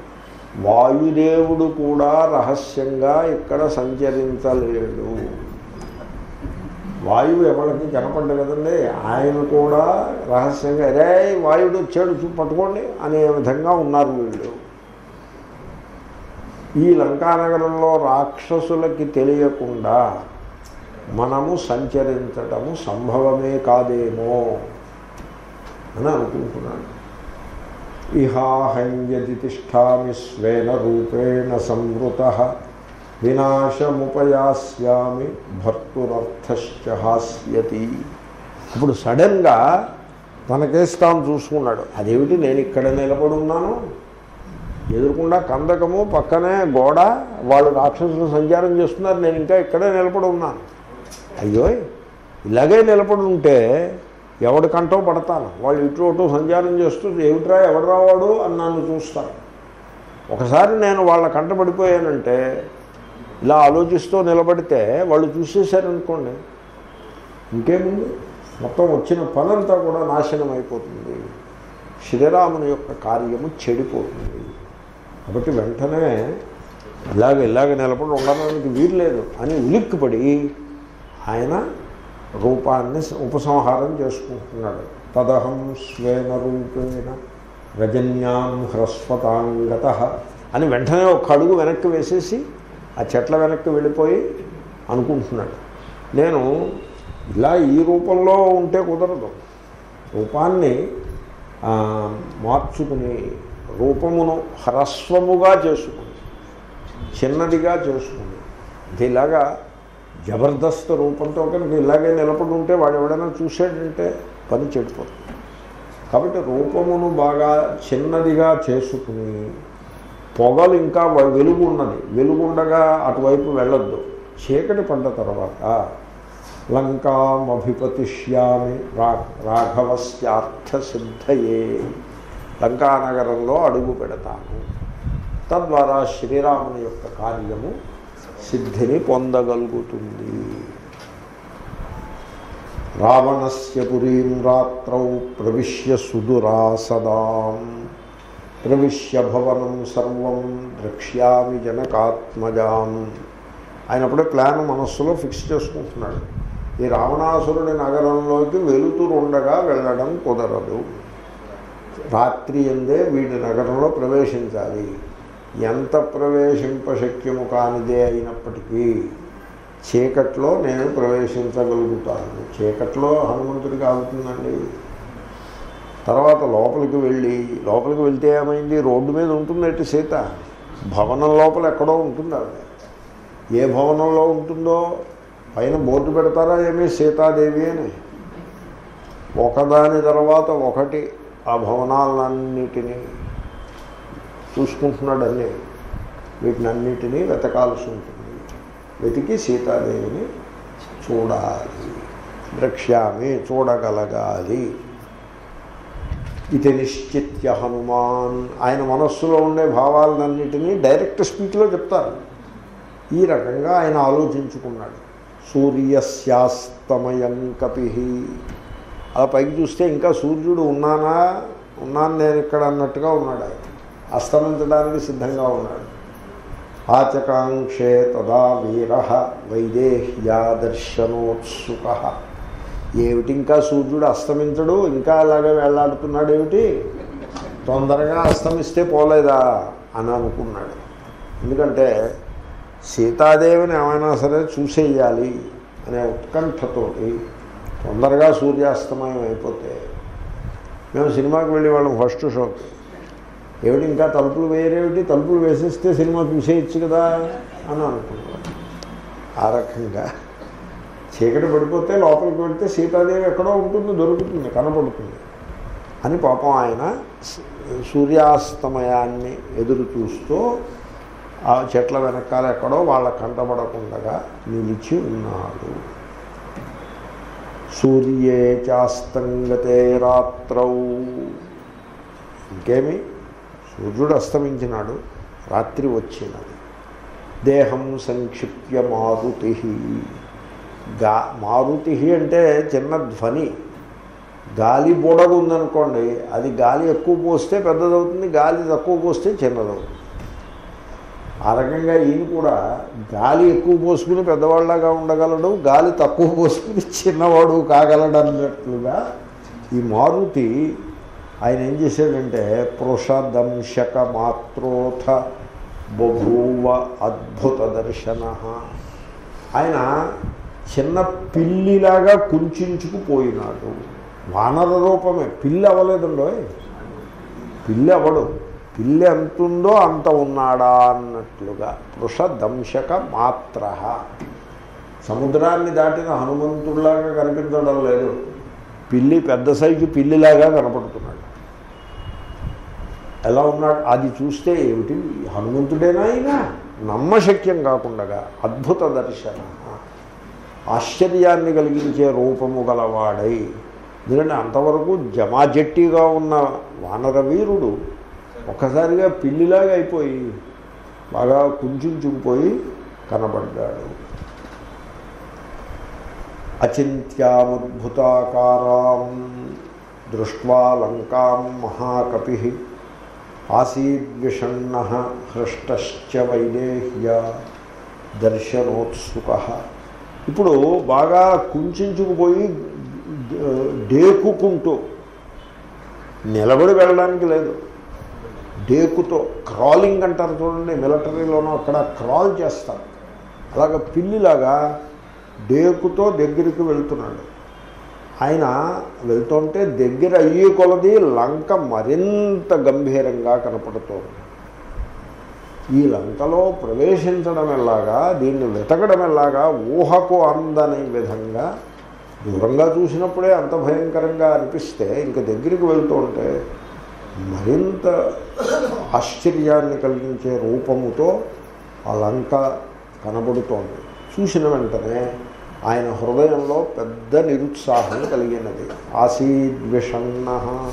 Speaker 1: వాయుదేవుడు కూడా రహస్యంగా ఇక్కడ సంచరించలేడు వాయువు ఎవరికి కనపడ్డ కదండి ఆయన కూడా రహస్యంగా రే వాయుడు వచ్చాడు చూ పట్టుకోండి అనే విధంగా ఉన్నారు వీళ్ళు ఈ లంకానగరంలో రాక్షసులకి తెలియకుండా మనము సంచరించటము సంభవమే కాదేమో అని అనుకుంటున్నాను ఇహాహంయది తిష్టామి స్వేన రూపేణ సంవృత వినాశముపయాస్యామి భర్తురర్థశ్చ హాస్యతి ఇప్పుడు సడన్గా తనకేసి తాను చూసుకున్నాడు అదేమిటి నేను ఇక్కడ నిలబడి ఉన్నాను ఎదురుకుండా కందకము పక్కనే గోడ వాళ్ళు రాక్షసులు సంచారం చేస్తున్నారు నేను ఇంకా ఇక్కడే నిలబడి ఉన్నాను అయ్యో ఇలాగే నిలబడి ఉంటే ఎవడి కంటో పడతాను వాళ్ళు ఇటు అటు సంచారం చేస్తూ ఏమిట్రా ఎవడు రావాడు అని నన్ను చూస్తారు ఒకసారి నేను వాళ్ళ కంట పడిపోయానంటే ఇలా ఆలోచిస్తూ నిలబడితే వాళ్ళు చూసేశారనుకోండి ఇంకేముంది మొత్తం వచ్చిన పనంతా కూడా నాశనం అయిపోతుంది శ్రీరాముని యొక్క కార్యము చెడిపోతుంది కాబట్టి వెంటనే ఇలాగ ఇలాగ నిలబడి ఉండడానికి వీలు లేదు అని ఉలిక్కిపడి ఆయన రూపాన్ని ఉపసంహారం చేసుకుంటున్నాడు తదహం స్వేన రూపేణ రజన్యాం హ్రస్వతాంగత అని వెంటనే ఒక అడుగు వెనక్కి వేసేసి ఆ చెట్ల వెనక్కి వెళ్ళిపోయి అనుకుంటున్నాడు నేను ఇలా ఈ రూపంలో ఉంటే కుదరదు రూపాన్ని ఆ, మార్చుకుని రూపమును హ్రస్వముగా చేసుకుని చిన్నదిగా చేసుకుని ఇది ఇలాగా జబర్దస్త్ రూపంతో కనుక ఇలాగే నిలబడి ఉంటే వాడు ఎవడైనా చూసాడంటే పని చెడిపోతుంది కాబట్టి రూపమును బాగా చిన్నదిగా చేసుకుని పొగలు ఇంకా వ- వెలుగు ఉన్నది వెలుగుండగా అటువైపు వెళ్ళొద్దు చీకటి పడ్డ తర్వాత లంకామభిపతిష్యామి రా రాఘవస్యార్థసిద్ధయే లంకానగరంలో అడుగు పెడతాను తద్వారా శ్రీరాముని యొక్క కార్యము సిద్ధిని పొందగలుగుతుంది రావణస్య పురీం రాత్రౌ ప్రవిశ్య సుదురాసదాం ప్రవిశ్య భవనం సర్వం ద్రక్ష్యామి జనకాత్మజాం ఆయన అప్పుడే ప్లాన్ మనస్సులో ఫిక్స్ చేసుకుంటున్నాడు ఈ రావణాసురుడి నగరంలోకి వెలుతురుండగా వెళ్ళడం కుదరదు రాత్రి ఎందే వీడి నగరంలో ప్రవేశించాలి ఎంత ప్రవేశింపశక్యము కానిదే అయినప్పటికీ చీకట్లో నేను ప్రవేశించగలుగుతాను చీకట్లో హనుమంతుడికి అవుతుందండి తర్వాత లోపలికి వెళ్ళి లోపలికి వెళ్తే ఏమైంది రోడ్డు మీద ఉంటుందంటే సీత భవనం లోపల ఎక్కడో ఉంటుంది ఆవిడ ఏ భవనంలో ఉంటుందో పైన బోర్డు పెడతారా ఏమీ సీతాదేవి అని ఒకదాని తర్వాత ఒకటి ఆ భవనాలన్నిటినీ చూసుకుంటున్నాడు అన్నీ వీటిని అన్నిటినీ వెతకాల్సి ఉంటుంది వెతికి సీతాదేవిని చూడాలి ద్రక్ష్యామి చూడగలగాలి ఇది నిశ్చిత్య హనుమాన్ ఆయన మనస్సులో ఉండే భావాలన్నిటినీ డైరెక్ట్ స్పీచ్లో చెప్తారు ఈ రకంగా ఆయన ఆలోచించుకున్నాడు సూర్యస్యాస్తమయం కపి అలా పైకి చూస్తే ఇంకా సూర్యుడు ఉన్నానా ఉన్నాను నేను ఇక్కడ అన్నట్టుగా ఉన్నాడు ఆయన అస్తమించడానికి సిద్ధంగా ఉన్నాడు ఆచకాంక్షే తదా వీర వైదేహ్యా దర్శనోత్సుక ఏమిటి ఇంకా సూర్యుడు అస్తమించడు ఇంకా అలాగే వేళ్లాడుతున్నాడు ఏమిటి తొందరగా అస్తమిస్తే పోలేదా అని అనుకున్నాడు ఎందుకంటే సీతాదేవిని ఏమైనా సరే చూసేయాలి అనే ఉత్కంఠతోటి తొందరగా సూర్యాస్తమయం అయిపోతే మేము సినిమాకి వెళ్ళి వాళ్ళం ఫస్ట్ షోకి ఏమిటి ఇంకా తలుపులు వేరేమిటి తలుపులు వేసేస్తే సినిమా చూసేయచ్చు కదా అని అనుకున్నాడు ఆ రకంగా చీకటి పడిపోతే లోపలికి వెళ్తే సీతాదేవి ఎక్కడో ఉంటుంది దొరుకుతుంది కనపడుతుంది అని పాపం ఆయన స- సూర్యాస్తమయాన్ని ఎదురు చూస్తూ ఆ చెట్ల వెనకాల ఎక్కడో వాళ్ళ కంటపడకుండా నిలిచి ఉన్నాడు సూర్యే చాస్తంగతే రాత్రౌ ఇంకేమి సూర్యుడు అస్తమించినాడు రాత్రి వచ్చినది దేహం సంక్షిప్య మారుతి గా మారుతి అంటే చిన్న ధ్వని గాలి బుడగ ఉందనుకోండి అది గాలి ఎక్కువ పోస్తే పెద్దదవుతుంది గాలి తక్కువ పోస్తే చిన్నదవుతుంది ఆ రకంగా ఈయన కూడా గాలి ఎక్కువ పోసుకుని పెద్దవాళ్ళగా ఉండగలడు గాలి తక్కువ పోసుకుని చిన్నవాడు కాగలడు అన్నట్లుగా ఈ మారుతి ఆయన ఏం చేశాడంటే పృషదంశక మాత్రోథ బభూవ అద్భుత దర్శన ఆయన చిన్న పిల్లిలాగా కుంచుకుపోయినాడు వానర రూపమే పిల్లి అవ్వలేదండో పిల్లి అవడు పిల్లి ఎంత ఉందో అంత ఉన్నాడా అన్నట్లుగా వృషదంశక మాత్ర సముద్రాన్ని దాటిన హనుమంతుడిలాగా కనిపించడం లేదు పిల్లి పెద్ద సైజు పిల్లిలాగా కనపడుతున్నాడు ఎలా ఉన్నాడు అది చూస్తే ఏమిటి హనుమంతుడేనా ఆయన నమ్మశక్యం కాకుండా అద్భుత దర్శన ఆశ్చర్యాన్ని కలిగించే రూపము గలవాడై ఎందుకంటే అంతవరకు జమాజట్టిగా ఉన్న వానర వీరుడు ఒక్కసారిగా పిల్లిలాగా అయిపోయి బాగా కుంచుకుపోయి కనబడ్డాడు అచింత్యాముద్భుతాకారాం దృష్ట్వా లంకాం మహాకపి ఆసీద్విషణ హృష్టశ్చ వైదేహ్య దర్శనోత్సుక ఇప్పుడు బాగా కుంచుకుపోయి డేకుకుంటూ నిలబడి వెళ్ళడానికి లేదు డేకుతో క్రాలింగ్ అంటారు చూడండి మిలిటరీలోనూ అక్కడ క్రాల్ చేస్తారు అలాగ పిల్లిలాగా డేకుతో దగ్గరికి వెళ్తున్నాడు ఆయన వెళ్తుంటే దగ్గర అయ్యే కొలది లంక మరింత గంభీరంగా కనపడుతోంది ఈ లంకలో ప్రవేశించడం ఎలాగా దీన్ని వెతకడం ఎలాగా ఊహకు అందని విధంగా దూరంగా చూసినప్పుడే అంత భయంకరంగా అనిపిస్తే ఇంక దగ్గరికి వెళ్తూ ఉంటే మరింత ఆశ్చర్యాన్ని కలిగించే రూపముతో ఆ లంక కనబడుతోంది చూసిన వెంటనే ఆయన హృదయంలో పెద్ద నిరుత్సాహం కలిగినది ఆసీద్విషన్న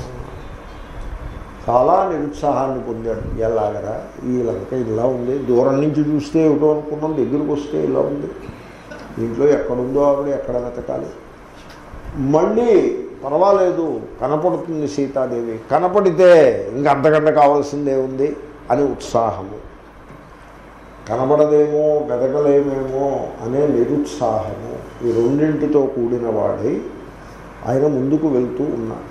Speaker 1: చాలా నిరుత్సాహాన్ని పొందాడు ఎలాగరా ఈ లంక ఇలా ఉంది దూరం నుంచి చూస్తే ఏమిటో అనుకున్నాం దగ్గరికి వస్తే ఇలా ఉంది దీంట్లో ఎక్కడుందో ఆవిడ ఎక్కడ వెతకాలి మళ్ళీ పర్వాలేదు కనపడుతుంది సీతాదేవి కనపడితే ఇంక అంతకంటే కావాల్సిందే ఉంది అని ఉత్సాహము కనబడదేమో వెతకలేమేమో అనే నిరుత్సాహము ఈ రెండింటితో కూడిన వాడై ఆయన ముందుకు వెళ్తూ ఉన్నాడు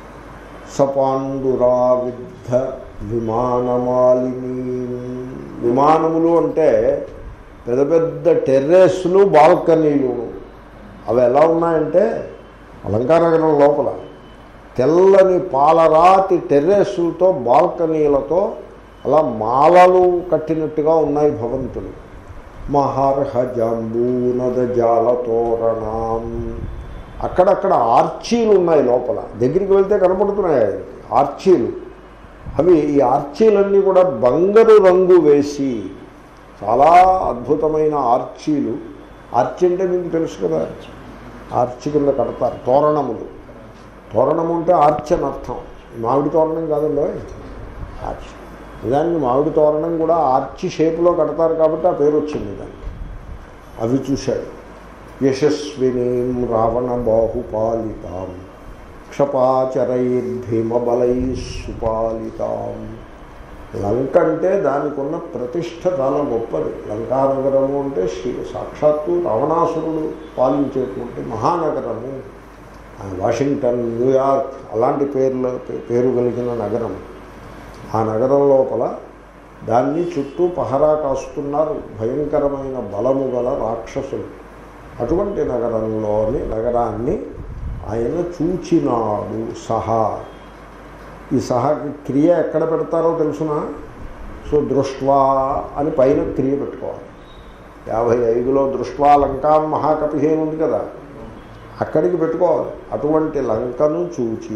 Speaker 1: సపాండురావిద్ధ విమానమాలిని విమానములు అంటే పెద్ద పెద్ద టెర్రస్లు బాల్కనీలు అవి ఎలా ఉన్నాయంటే అలంకారనగరం లోపల తెల్లని పాలరాతి టెర్రస్లతో బాల్కనీలతో అలా మాలలు కట్టినట్టుగా ఉన్నాయి భవంతులు మహార్హ జాంబూనద జాలతోరణం అక్కడక్కడ ఆర్చీలు ఉన్నాయి లోపల దగ్గరికి వెళ్తే కనపడుతున్నాయి ఆయనకి ఆర్చీలు అవి ఈ ఆర్చీలన్నీ కూడా బంగారు రంగు వేసి చాలా అద్భుతమైన ఆర్చీలు ఆర్చి అంటే మీకు తెలుసు కదా ఆర్చి కింద కడతారు తోరణములు తోరణము అంటే ఆర్చి అని అర్థం మామిడి తోరణం కాదండి ఆర్చి నిజానికి మామిడి తోరణం కూడా ఆర్చి షేపులో కడతారు కాబట్టి ఆ పేరు వచ్చింది దానికి అవి చూశాడు యశస్వినీం రావణ బాహుపాలితాం క్షపాచరైర్భీమబలై సుపాలితాం లంక అంటే దానికి ఉన్న ప్రతిష్ట చాలా గొప్పది లంకానగరము అంటే శ్రీ సాక్షాత్తు రావణాసురుడు పాలించేటువంటి మహానగరము ఆ వాషింగ్టన్ న్యూయార్క్ అలాంటి పేర్ల పేరు కలిగిన నగరం ఆ నగరం లోపల దాన్ని చుట్టూ పహరా కాస్తున్నారు భయంకరమైన బలము గల రాక్షసులు అటువంటి నగరంలోని నగరాన్ని ఆయన చూచినాడు సహా ఈ సహాకి క్రియ ఎక్కడ పెడతారో తెలుసునా సో దృష్ట్వా అని పైన క్రియ పెట్టుకోవాలి యాభై ఐదులో దృష్ట్వా లంకాం మహాకపి అని ఉంది కదా అక్కడికి పెట్టుకోవాలి అటువంటి లంకను చూచి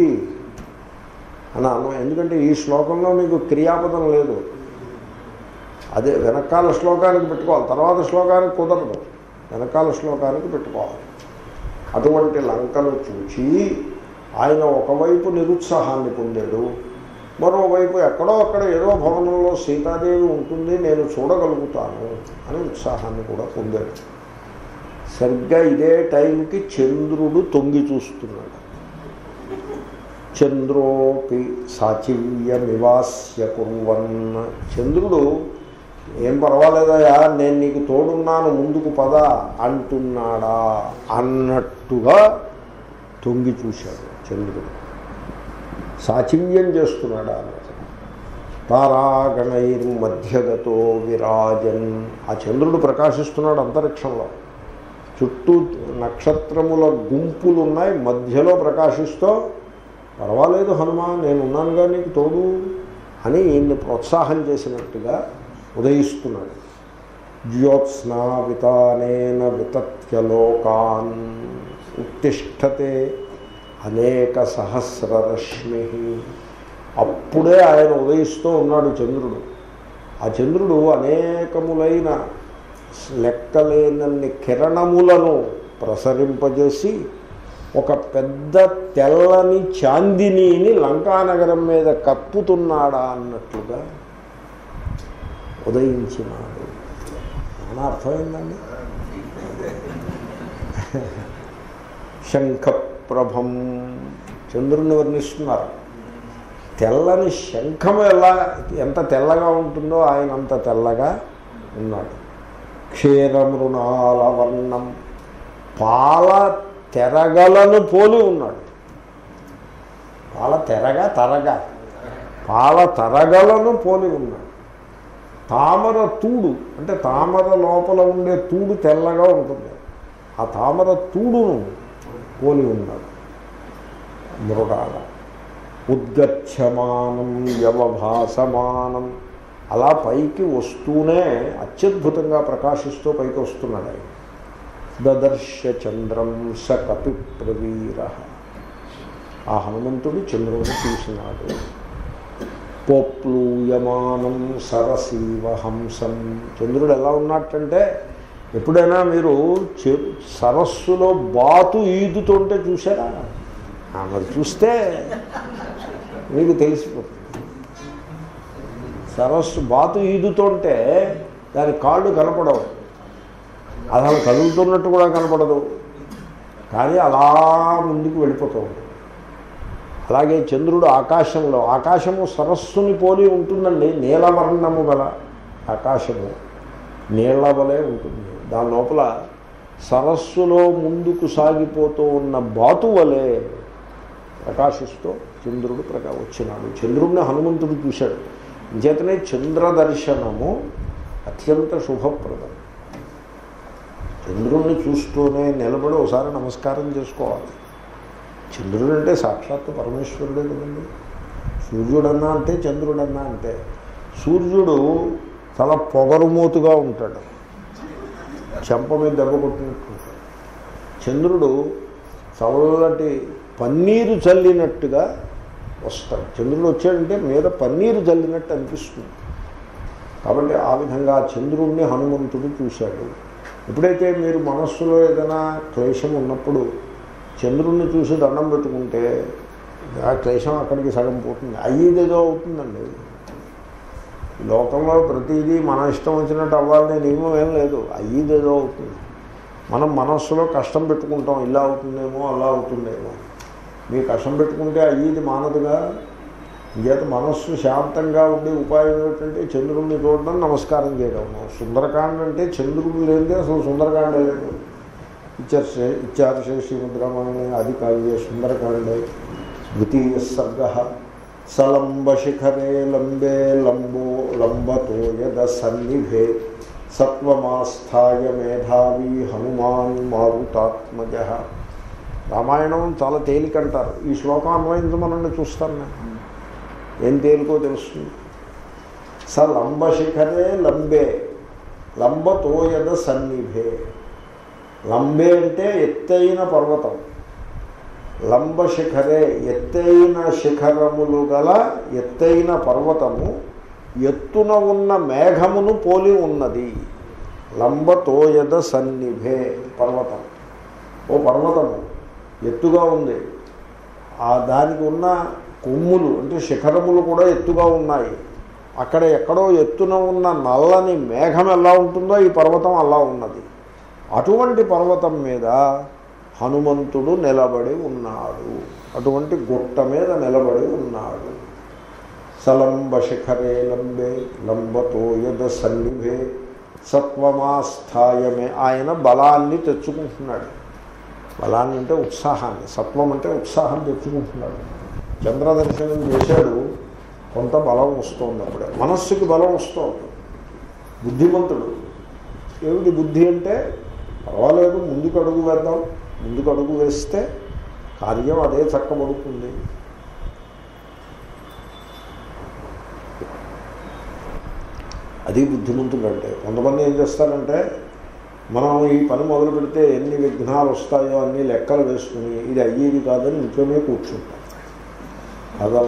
Speaker 1: అని అన్నం ఎందుకంటే ఈ శ్లోకంలో మీకు క్రియాపదం లేదు అదే వెనకాల శ్లోకానికి పెట్టుకోవాలి తర్వాత శ్లోకానికి కుదరదు వెనకాల శ్లోకానికి పెట్టుకోవాలి అటువంటి లంకను చూచి ఆయన ఒకవైపు నిరుత్సాహాన్ని పొందాడు మరోవైపు ఎక్కడో అక్కడ ఏదో భవనంలో సీతాదేవి ఉంటుంది నేను చూడగలుగుతాను అని ఉత్సాహాన్ని కూడా పొందాడు సరిగ్గా ఇదే టైంకి చంద్రుడు తొంగి చూస్తున్నాడు చంద్రోపి సాచివ్యమివాస్య కుర్వన్న చంద్రుడు ఏం పర్వాలేదయా నేను నీకు తోడున్నాను ముందుకు పద అంటున్నాడా అన్నట్టుగా తొంగి చూశాడు చంద్రుడు సాచివ్యం చేస్తున్నాడా అన్నట్టు తారాగణైర్మధ్యగతో విరాజన్ ఆ చంద్రుడు ప్రకాశిస్తున్నాడు అంతరిక్షంలో చుట్టూ నక్షత్రముల గుంపులు ఉన్నాయి మధ్యలో ప్రకాశిస్తూ పర్వాలేదు హనుమా నేనున్నానుగా నీకు తోడు అని ఈయన్ని ప్రోత్సాహం చేసినట్టుగా ఉదయిస్తున్నాడు జ్యోత్స్నావితానేన వితత్యలోకాన్ ఉత్తిష్టతే అనేక సహస్రరశ్మి అప్పుడే ఆయన ఉదయిస్తూ ఉన్నాడు చంద్రుడు ఆ చంద్రుడు అనేకములైన లెక్కలేనన్ని కిరణములను ప్రసరింపజేసి ఒక పెద్ద తెల్లని చాందినీని లంకానగరం మీద కప్పుతున్నాడా అన్నట్లుగా ఉదయించినాడు చాలా అర్థమైందండి శంఖప్రభం చంద్రుని వర్ణిస్తున్నారు తెల్లని శంఖం ఎలా ఎంత తెల్లగా ఉంటుందో ఆయన అంత తెల్లగా ఉన్నాడు క్షీరమృణాల వర్ణం పాల తెరగలను పోలి ఉన్నాడు పాల తెరగా తరగా పాల తరగలను పోలి ఉన్నాడు తామర తూడు అంటే తామర లోపల ఉండే తూడు తెల్లగా ఉంటుంది ఆ తామర తూడును పోలి ఉన్నాడు మృగాల ఉద్గచ్చమానం వ్యవభాసమానం అలా పైకి వస్తూనే అత్యద్భుతంగా ప్రకాశిస్తూ పైకి వస్తున్నాడు ఆయన దదర్శ చంద్రం స కపి ప్రవీర ఆ హనుమంతుడు చంద్రుని చూసినాడు పోప్లూయమానం సరసీవ హంసం చంద్రుడు ఎలా ఉన్నట్టంటే ఎప్పుడైనా మీరు చె- సరస్సులో బాతు ఈదుతుంటే చూసారా ఆ, మరి చూస్తే మీకు తెలిసిపోతుంది సరస్సు బాతు ఈదుతుంటే దాని కాళ్ళు కనపడవు అది అలా కదులుతున్నట్టు కూడా కనపడదు కానీ అలా ముందుకు వెళ్ళిపోతూ ఉంటుంది అలాగే చంద్రుడు ఆకాశంలో ఆకాశము సరస్సుని పోలి ఉంటుందండి నీలవర్ణము గల ఆకాశము నీళ్ల వలె ఉంటుంది దాని లోపల సరస్సులో ముందుకు సాగిపోతూ ఉన్న బాతు వలె ప్రకాశిస్తూ చంద్రుడు ప్రకా వచ్చినాడు చంద్రుడిని హనుమంతుడు చూశాడు ఇంచేతనే చంద్ర దర్శనము అత్యంత శుభప్రదం చంద్రుణ్ణి చూస్తూనే నిలబడి ఒకసారి నమస్కారం చేసుకోవాలి చంద్రుడు అంటే సాక్షాత్తు పరమేశ్వరుడే కదండి సూర్యుడన్నా అంటే చంద్రుడన్నా అంటే సూర్యుడు చాలా పొగరుమోతుగా ఉంటాడు చెంప మీద దెబ్బ కొట్టినట్టు ఉంటాడు. చంద్రుడు చల్లటి పన్నీరు చల్లినట్టుగా వస్తాడు చంద్రుడు వచ్చాడంటే మీద పన్నీరు చల్లినట్టు అనిపిస్తుంది కాబట్టి ఆ విధంగా చంద్రుణ్ణి హనుమంతుడు చూశాడు ఎప్పుడైతే మీరు మనస్సులో ఏదైనా క్లేశం ఉన్నప్పుడు చంద్రుణ్ణి చూసి దండం పెట్టుకుంటే ఆ క్లేశం అక్కడికి సగం పోతుంది అయ్యేదేదో అవుతుందండి ఈ లోకంలో ప్రతిదీ మన ఇష్టం వచ్చినట్టు అవ్వాలనే నియమం ఏం లేదు అయ్యేదేదో అవుతుంది మనం మనస్సులో కష్టం పెట్టుకుంటాం ఇలా అవుతుందేమో అలా అవుతుందేమో మీరు కష్టం పెట్టుకుంటే అయ్యేది మానదుగా ఇంకేత మనస్సు శాంతంగా ఉండే ఉపాయం ఏమిటంటే చంద్రుడిని చూడడం నమస్కారం చేయడం సుందరకాండ అంటే చంద్రుడు లేదే అసలు సుందరకాండ లేదు ఇచ్చర్షే ఇచ్చార్షే శ్రీముద్రమణి అది కావ్య సుందరకాండే ద్వితీయ సర్గ సలంబశిఖరే లంబే లంబో లంబతో యద సన్నిభే సత్వమాస్థాయ మేధావి హనుమాన్ మారుతాత్మజ రామాయణం చాలా తేలికంటారు ఈ శ్లోకం అన్వయించమనండి చూస్తాను నేను ఏం తేలికో తెలుస్తుంది స లంబశిఖరే లంబే లంబతోయద సన్నిభే లంబే అంటే ఎత్తైన పర్వతం లంబశిఖరే ఎత్తైన శిఖరములు గల ఎత్తైన పర్వతము ఎత్తున ఉన్న మేఘమును పోలి ఉన్నది లంబతోయద సన్నిభే పర్వతం ఓ పర్వతము ఎత్తుగా ఉంది ఆ దానికి ఉన్న కొమ్ములు అంటే శిఖరములు కూడా ఎత్తుగా ఉన్నాయి అక్కడ ఎక్కడో ఎత్తున ఉన్న నల్లని మేఘం ఎలా ఉంటుందో ఈ పర్వతం అలా ఉన్నది అటువంటి పర్వతం మీద హనుమంతుడు నిలబడి ఉన్నాడు అటువంటి గుట్ట మీద నిలబడి ఉన్నాడు సలంబ శిఖరే లంబే లంబతో యద సన్నిభే సత్వమాస్థాయమే ఆయన బలాన్ని తెచ్చుకుంటున్నాడు బలాన్ని అంటే ఉత్సాహాన్ని సత్వం అంటే ఉత్సాహం తెచ్చుకుంటున్నాడు చంద్రదర్శనం చేశాడు కొంత బలం వస్తుంది అప్పుడే మనస్సుకి బలం వస్తుంది బుద్ధిమంతుడు ఏమిటి బుద్ధి అంటే పర్వాలేదు ముందుకు అడుగు వేద్దాం ముందుకు అడుగు వేస్తే కార్యం అదే చక్కబడుతుంది అది బుద్ధిమంతుడు అంటే కొంతమంది ఏం చేస్తారంటే మనం ఈ పని మొదలు పెడితే ఎన్ని విఘ్నాలు వస్తాయో అన్ని లెక్కలు వేసుకుని ఇది అయ్యేది కాదని ఇంట్లోనే కూర్చుంటాం అలా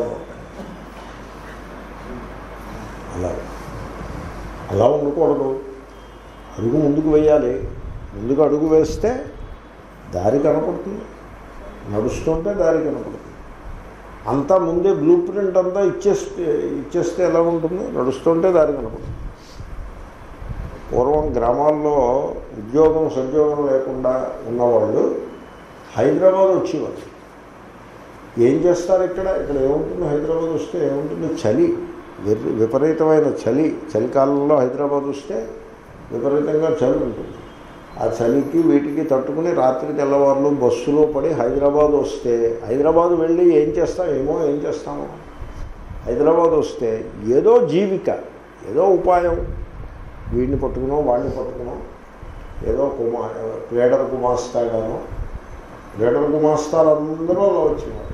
Speaker 1: అలా అలా ఉండకూడదు అడుగు ముందుకు వేయాలి ముందుకు అడుగు వేస్తే దారి కనపడుతుంది నడుస్తుంటే దారి కనపడుతుంది అంతా ముందే బ్లూ ప్రింట్ అంతా ఇచ్చేస్తే ఇచ్చేస్తే ఎలా ఉంటుంది నడుస్తుంటే దారి కనపడుతుంది పూర్వం గ్రామాల్లో ఉద్యోగం సద్యోగం లేకుండా ఉన్నవాళ్ళు హైదరాబాద్ వచ్చేవారు ఏం చేస్తారు ఇక్కడ ఇక్కడ ఏముంటుంది హైదరాబాద్ వస్తే ఏముంటుంది చలి విప- విపరీతమైన చలి చలికాలంలో హైదరాబాద్ వస్తే విపరీతంగా చలి ఉంటుంది ఆ చలికి వీటికి తట్టుకుని రాత్రి తెల్లవారులు బస్సులో పడి హైదరాబాద్ వస్తే హైదరాబాద్ వెళ్ళి ఏం చేస్తాం ఏమో ఏం చేస్తామో హైదరాబాద్ వస్తే ఏదో జీవిక ఏదో ఉపాయం వీడిని పట్టుకునో వాడిని పట్టుకునో ఏదో కుమా క్రీడర్ కుమాస్తాగానో క్రీడర్ కుమాస్తాలు అందరూ అలా వచ్చేవారు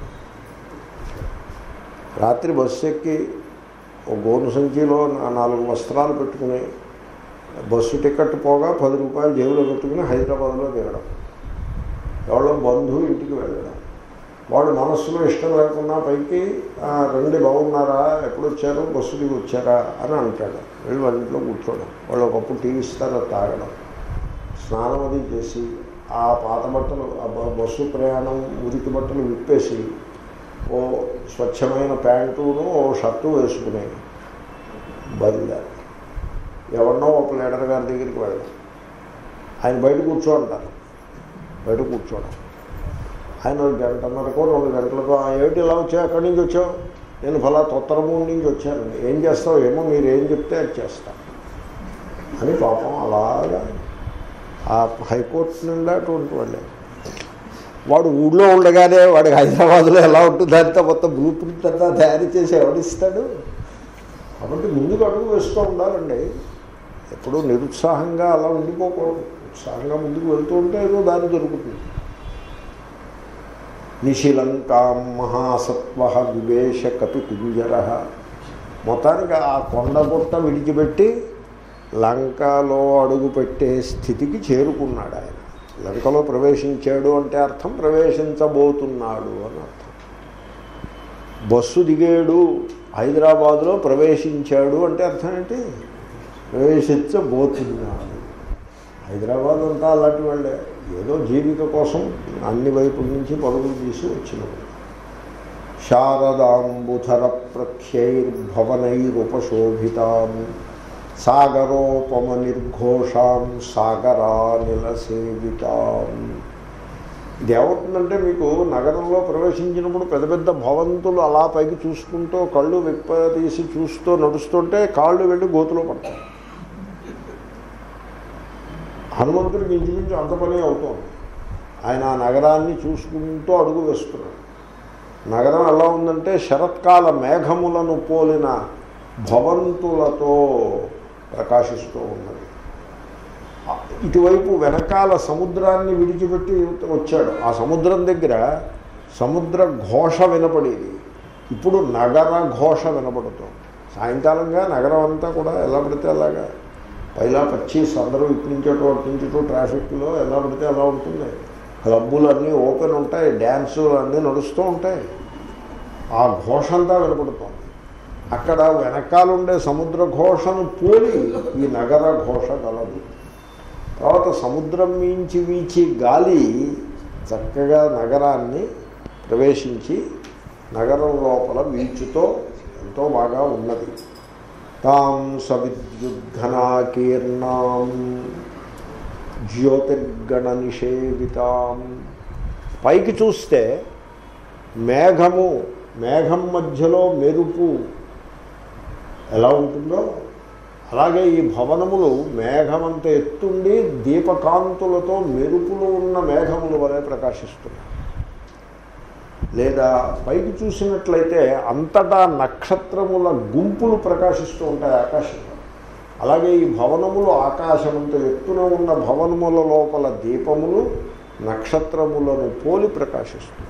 Speaker 1: రాత్రి బస్సు ఎక్కి ఒక గోను సంచిలో నా- నాలుగు వస్త్రాలు పెట్టుకుని బస్సు టికెట్ పోగా పది రూపాయలు జేబులో పెట్టుకుని హైదరాబాద్లో దిగడం ఎవరో బంధువు ఇంటికి వెళ్ళడం వాడు మనస్సులో ఇష్టం లేకుండా పైకి "ఆ, రండి బాగున్నారా ఎప్పుడు వచ్చారు బస్సు దిగి వచ్చారా అని అంటాడు వెళ్ళి వాళ్ళ ఇంట్లో కూర్చోవడం వాళ్ళు ఒకప్పుడు టీ ఇస్తారు అది తాగడం స్నానం అది చేసి ఆ పాత బట్టలు ఆ బ- బస్సు ప్రయాణం మురికి బట్టలు విప్పేసి ఓ స్వచ్ఛమైన ప్యాంటును ఓ షర్టు వేసుకుని బయలుదేరి ఎవరినో ఒక లీడర్ గారి దగ్గరికి వెళ్ళడం ఆయన బయట కూర్చో అంటారు బయట కూర్చోవడం ఆయన ఒక గంటన్నరకో రెండు గంటలకో "ఆ, ఏమిటి ఇలా వచ్చావు ఎక్కడి నుంచి వచ్చావు నేను ఫలా తొత్తరమూడి నుంచి వచ్చాను ఏం చేస్తావు ఏమో మీరు ఏం చెప్తే అది చేస్తా అని పాపం అలాగా ఆ హైకోర్టు నుండి అటువంటి వాళ్ళే వాడు ఊళ్ళో ఉండగానే వాడికి హైదరాబాద్లో ఎలా ఉంటుంది అంతా మొత్తం బ్లూ ప్రింట్ అంతా తయారు చేసి ఎవడిస్తాడు కాబట్టి ముందుకు అడుగు వేస్తూ ఉండాలండి ఎప్పుడూ నిరుత్సాహంగా అలా ఉండిపోకూడదు ఉత్సాహంగా ముందుకు వెళ్తూ ఉంటే ఏదో దారి దొరుకుతుంది నిశిలంకాం మహాసత్వ వివేశ కపి కుంజర మొత్తానికి ఆ కొండగుట్ట విడిచిపెట్టి లంకలో అడుగుపెట్టే స్థితికి చేరుకున్నాడు ఆయన లంకలో ప్రవేశించాడు అంటే అర్థం ప్రవేశించబోతున్నాడు అని అర్థం బస్సు దిగాడు హైదరాబాదులో ప్రవేశించాడు అంటే అర్థం ఏంటి ప్రవేశించబోతున్నాడు హైదరాబాద్ అంతా అలాంటి వాళ్ళే ఏదో జీవిక కోసం అన్ని వైపుల నుంచి పరుగులు తీసి వచ్చినవాడు శారదాంబుధర ప్రఖ్యైర్భవనైరుపశోభితాం సాగరోపమ నిర్ఘోషాం సాగరా నిలసేవితాం ఇది ఏమవుతుందంటే మీకు నగరంలో ప్రవేశించినప్పుడు పెద్ద పెద్ద భవంతులు అలా పైకి చూసుకుంటూ కళ్ళు విప్ప తీసి చూస్తూ నడుస్తుంటే కాళ్ళు వెళ్ళి గోతులో పడతాయి హనుమంతుడికి ఇంచుమించు అంత పని అవుతోంది ఆయన ఆ నగరాన్ని చూసుకుంటూ అడుగు వేస్తున్నాడు నగరం ఎలా ఉందంటే శరత్కాల మేఘములను పోలిన భవంతులతో ప్రకాశిస్తూ ఉన్నది ఇటువైపు వెనకాల సముద్రాన్ని విడిచిపెట్టి వచ్చాడు ఆ సముద్రం దగ్గర సముద్ర ఘోష వినపడేది ఇప్పుడు నగర ఘోష వినపడుతుంది సాయంకాలంగా నగరం అంతా కూడా ఎలా పడితే అలాగా పైలా పచ్చీస్ అందరూ ఇటు నుంచి అటు అటు నుంచి ఇటు ట్రాఫిక్లో ఎలా పడితే అలా ఉంటుంది క్లబ్బులు అన్నీ ఓపెన్ ఉంటాయి డ్యాన్సులు అన్నీ నడుస్తూ ఉంటాయి ఆ ఘోష అంతా వినపడుతోంది అక్కడ వెనకాలండే సముద్ర ఘోషను పోలి ఈ నగర ఘోష గలదు తర్వాత సముద్రం మించి వీచి గాలి చక్కగా నగరాన్ని ప్రవేశించి నగరం లోపల వీచుతో ఎంతో బాగా ఉన్నది తాం సవిద్యుద్ఘనాకీర్ణాం జ్యోతిర్గణ నిషేవితాం పైకి చూస్తే మేఘము మేఘం మధ్యలో మెరుపు ఎలా ఉంటుందో అలాగే ఈ భవనములు మేఘమంత ఎత్తుండి దీపకాంతులతో మెరుపులు ఉన్న మేఘముల వలె ప్రకాశిస్తున్నాయి లేదా పైకి చూసినట్లయితే అంతటా నక్షత్రముల గుంపులు ప్రకాశిస్తూ ఉంటాయి ఆకాశంలో అలాగే ఈ భవనములు ఆకాశమంత ఎత్తున ఉన్న భవనముల లోపల దీపములు నక్షత్రములను పోలి ప్రకాశిస్తున్నాయి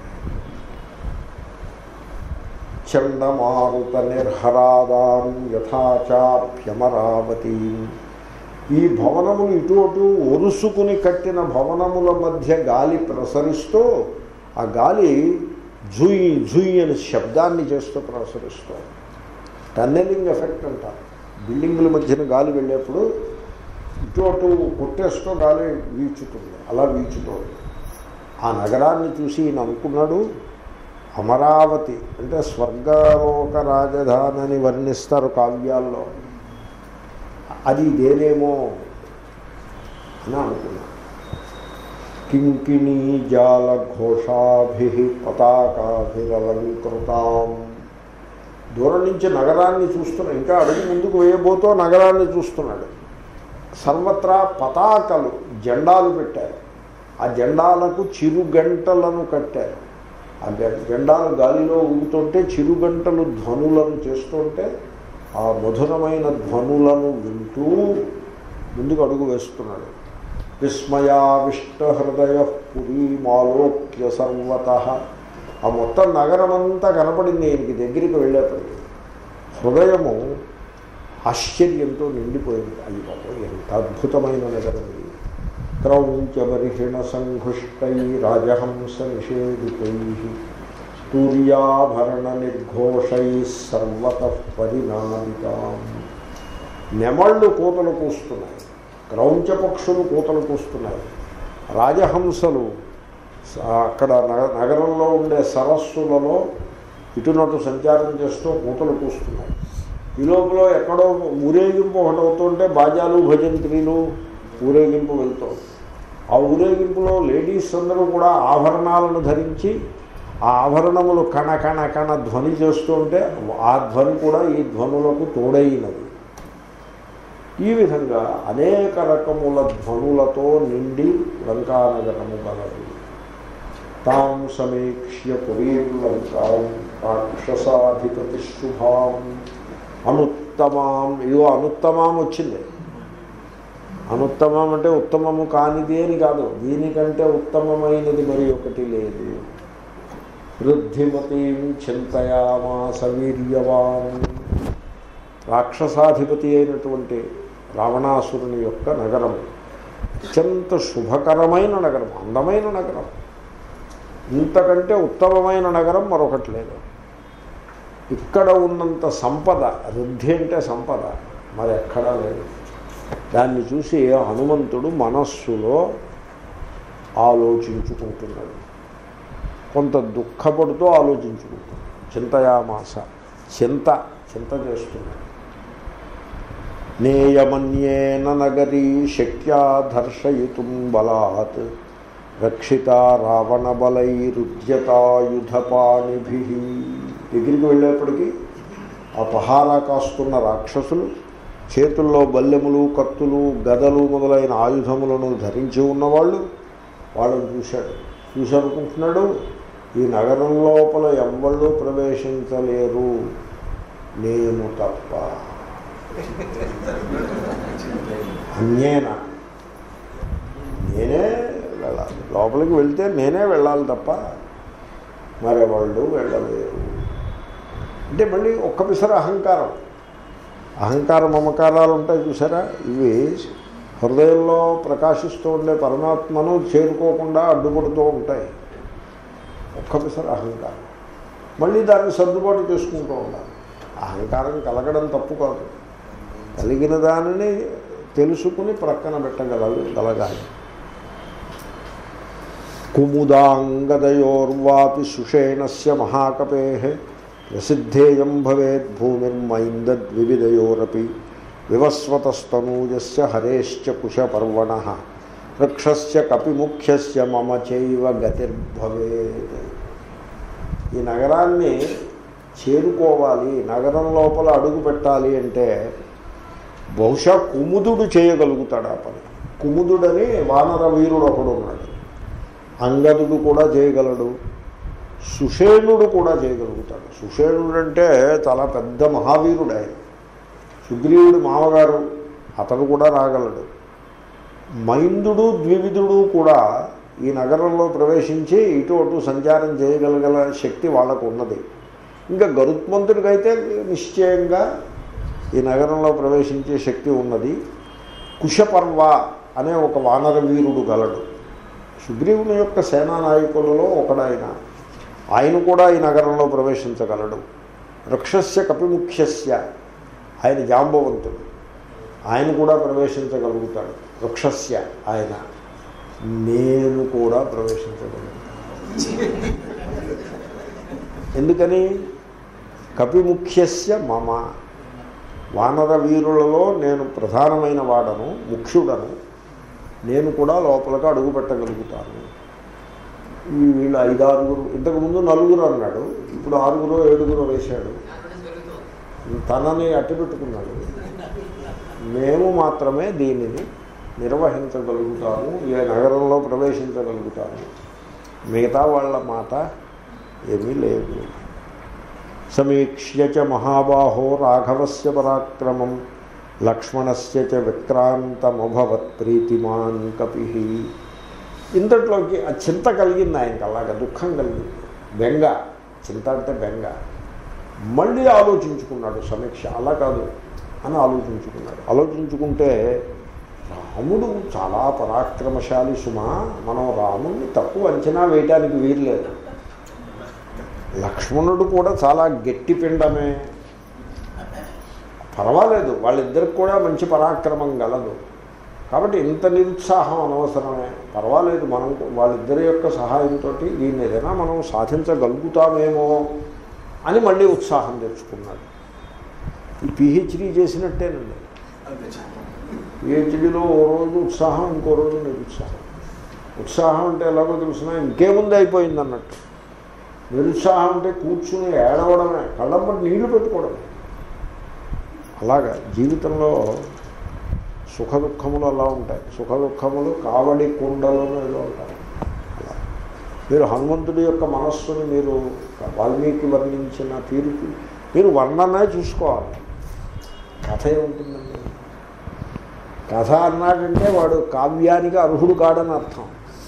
Speaker 1: చండమారుత నిర్హరాదాం యథాచాప్యమరావతి ఈ భవనములు ఇటు అటు ఒరుసుకుని కట్టిన భవనముల మధ్య గాలి ప్రసరిస్తూ ఆ గాలి జుయ్ జుయ్ అని శబ్దాన్ని చేస్తూ ప్రసరిస్తూ టన్నెలింగ్ ఎఫెక్ట్ అంటారు బిల్డింగుల మధ్యన గాలి వెళ్ళేప్పుడు ఇటు అటు కొట్టేస్తూ గాలి వీచుతుంది అలా వీచుతోంది ఆ నగరాన్ని చూసి ఈయన అనుకున్నాడు అమరావతి అంటే స్వర్గలోక రాజధాని అని వర్ణిస్తారు కావ్యాల్లో అది ఇదేనేమో అని అనుకున్నాను కింకిణీ జాల ఘోషాభి పతాకాభిరలంకృతాం దూరం నుంచి నగరాన్ని చూస్తున్నాడు ఇంకా అడుగు ముందుకు వేయబోతో నగరాన్ని చూస్తున్నాడు సర్వత్రా పతాకలు జెండాలు పెట్టారు ఆ జెండాలకు చిరుగంటలను కట్టారు ఆ గ- జెండాలు గాలిలో ఊగుతుంటే చిరుగంటలు ధ్వనులను చేస్తుంటే ఆ మధురమైన ధ్వనులను వింటూ ముందుకు అడుగు వేస్తున్నాడు విస్మయావిష్ట హృదయ పురీమాలోక్య సర్వత ఆ మొత్తం నగరమంతా కనపడింది ఈయనకి దగ్గరికి వెళ్ళేప్పటికి హృదయము ఆశ్చర్యంతో నిండిపోయింది అయ్యి బాబు ఎంత అద్భుతమైన నగరం ఇది క్రౌంచబర్హిణ సంఘుష్టై రాజహంస నిషేధితై తూర్యాభరణ నిర్ఘోషై సర్వత పరిణామితాం నెమళ్ళు కూతలు కూస్తున్నాయి క్రౌంచ పక్షులు కూతలు కూస్తున్నాయి రాజహంసలు స- అక్కడ నగ- నగరంలో ఉండే సరస్సులలో ఇటునటు సంచారం చేస్తూ కూతలు కూస్తున్నాయి ఈ లోపల ఎక్కడో ఊరేగింపు ఒకటి అవుతుంటే బాజాలు భజంత్రీలు ఊరేగింపు వెళ్తుంది ఆ ఊరేగింపులో లేడీస్ అందరూ కూడా ఆభరణాలను ధరించి ఆ ఆభరణములు కణ కణ కణ ధ్వని చేస్తుంటే ఆ ధ్వని కూడా ఈ ధ్వనులకు తోడైనది ఈ విధంగా అనేక రకముల ధ్వనులతో నిండి లంకానగరము గలదు తాం సమీక్ష్య పురీం లంకాం రాక్షసాధిపతి శుభాం అనుత్తమాం ఇదిగో అనుత్తమాం వచ్చింది అనుత్తమం అంటే ఉత్తమము కానిది అని కాదు దీనికంటే ఉత్తమమైనది మరి ఒకటి లేదు వృద్ధిమతీం చింతయామాస వీర్యవాన్ రాక్షసాధిపతి అయినటువంటి రావణాసురుని యొక్క నగరం అత్యంత శుభకరమైన నగరం అందమైన నగరం ఇంతకంటే ఉత్తమమైన నగరం మరొకటి లేదు ఇక్కడ ఉన్నంత సంపద వృద్ధి అంటే సంపద మరి ఎక్కడా లేదు దాన్ని చూసి హనుమంతుడు మనస్సులో ఆలోచించుకుంటున్నాడు కొంత దుఃఖపడుతూ ఆలోచించుకుంటున్నాడు చింతయామాస చింత చింత చేస్తున్నాడు నేయమన్యేన నగరీ శక్యా దర్శయితుం బలాత్ రక్షిత రావణ బలైరుద్యతాయుధపాణిభి దగ్గరికి వెళ్ళేప్పటికీ ఆ పహారా కాస్తున్న రాక్షసులు చేతుల్లో బల్లెములు కత్తులు గదలు మొదలైన ఆయుధములను ధరించి ఉన్నవాళ్ళు వాళ్ళని చూశాడు చూసి అనుకుంటున్నాడు ఈ నగరం లోపల ఎవ్వళ్ళు ప్రవేశించలేరు నేను తప్ప అన్యేన నేనే వెళ్ళాలి లోపలికి వెళ్తే నేనే వెళ్ళాలి తప్ప మరెవాళ్ళు వెళ్ళలేరు అంటే మళ్ళీ ఒక్క పిసర అహంకారం అహంకార మమకారాలు ఉంటాయి చూసారా ఇవి హృదయంలో ప్రకాశిస్తూ ఉండే పరమాత్మను చేరుకోకుండా అడ్డుపడుతూ ఉంటాయి ఒక్క పిసర అహంకారం మళ్ళీ దాన్ని సర్దుబాటు చేసుకుంటూ ఉండాలి అహంకారం కలగడం తప్పు కాదు కలిగిన దానిని తెలుసుకుని ప్రక్కన పెట్టగలగాలి గలగాలి కుముదాంగదయోర్వాపి సుషేణస్య మహాకపే ప్రసిద్ధేయం భవేద్ భూమిర్మైందద్వివిధయోరపి వివస్వతస్తనూజస్య హరేశ్చ కుశపర్వణ వృక్షస్య కపిముఖ్యస్య మమ చైవ గతిర్భవేత్ ఈ నగరాన్ని చేరుకోవాలి నగరం లోపల అడుగు పెట్టాలి అంటే బహుశా కుముదుడు చేయగలుగుతాడు ఆ పని కుముదుడని వానర వీరుడు ఒకడు ఉన్నాడు అంగదుడు కూడా చేయగలడు సుషేణుడు కూడా చేయగలుగుతాడు సుషేణుడు అంటే చాలా పెద్ద మహావీరుడు ఆయన సుగ్రీవుడి మామగారు అతను కూడా రాగలడు మైందుడు ద్వివిధుడు కూడా ఈ నగరంలో ప్రవేశించి ఇటు అటు సంచారం చేయగలగల శక్తి వాళ్ళకు ఉన్నది ఇంకా గరుత్మంతుడికైతే నిశ్చయంగా ఈ నగరంలో ప్రవేశించే శక్తి ఉన్నది కుశపర్వ అనే ఒక వానర వీరుడు గలడు సుగ్రీవుని యొక్క సేనా నాయకులలో ఒకడాయన ఆయన కూడా ఈ నగరంలో ప్రవేశించగలడు వృక్షస్య కపిముఖ్యస్య ఆయన జాంబవంతుడు ఆయన కూడా ప్రవేశించగలుగుతాడు వృక్షస్య ఆయన నేను కూడా ప్రవేశించగలుగుతాను ఎందుకని కపిముఖ్యస్య మమ వానర వీరులలో నేను ప్రధానమైన వాడను ముఖ్యుడను నేను కూడా లోపలికి అడుగు పెట్టగలుగుతాను ఈ వీళ్ళు ఐదు ఆరుగురు ఇంతకుముందు నలుగురు అన్నాడు ఇప్పుడు ఆరుగురు ఏడుగురు వేశాడు తనని అట్టి పెట్టుకున్నాడు మేము మాత్రమే దీనిని నిర్వహించగలుగుతాము ఏ నగరంలో ప్రవేశించగలుగుతాము మిగతా వాళ్ళ మాట ఏమీ లేదు సమీక్ష్య చ మహాబాహో రాఘవస్య పరాక్రమం లక్ష్మణస్య చ విక్రాంతమభవత్ ప్రీతిమాన్ కపి ఇంతట్లోకి ఆ చింత కలిగింది ఆయనకి అలాగా దుఃఖం కలిగింది బెంగ చింత అంటే బెంగ మళ్ళీ ఆలోచించుకున్నాడు సమీక్ష అలా కాదు అని ఆలోచించుకున్నాడు ఆలోచించుకుంటే రాముడు చాలా పరాక్రమశాలి సుమా మనం రాముడిని తక్కువ అంచనా వేయటానికి వీల్లేదు లక్ష్మణుడు కూడా చాలా గట్టి పిండమే పర్వాలేదు వాళ్ళిద్దరికి కూడా మంచి పరాక్రమం గలదు కాబట్టి ఇంత నిరుత్సాహం అనవసరమే పర్వాలేదు మనం వాళ్ళిద్దరి యొక్క సహాయంతో దీన్ని ఏదైనా మనం సాధించగలుగుతామేమో అని మళ్ళీ ఉత్సాహం తెచ్చుకున్నాడు ఈ పిహెచ్డీ చేసినట్టేనండి పిహెచ్డీలో ఓ రోజు ఉత్సాహం ఇంకో రోజు నిరుత్సాహం ఉత్సాహం అంటే ఎలాగో తెలిసిన ఇంకేముంది అయిపోయింది అన్నట్టు నిరుత్సాహం అంటే కూర్చుని ఏడవడమే కళ్ళంపటి నీళ్లు పెట్టుకోవడమే అలాగా జీవితంలో సుఖ దుఃఖములు అలా ఉంటాయి సుఖ దుఃఖములు కావడి కుండలను ఏదో ఉంటాయి అలా మీరు హనుమంతుడి యొక్క మనస్సుని మీరు వాల్మీకి వర్ణించిన తీరుకి మీరు వర్ణనే చూసుకోవాలి కథ ఏముంటుందండి కథ అన్నాడంటే వాడు కావ్యానికి అర్హుడు కాడని అర్థం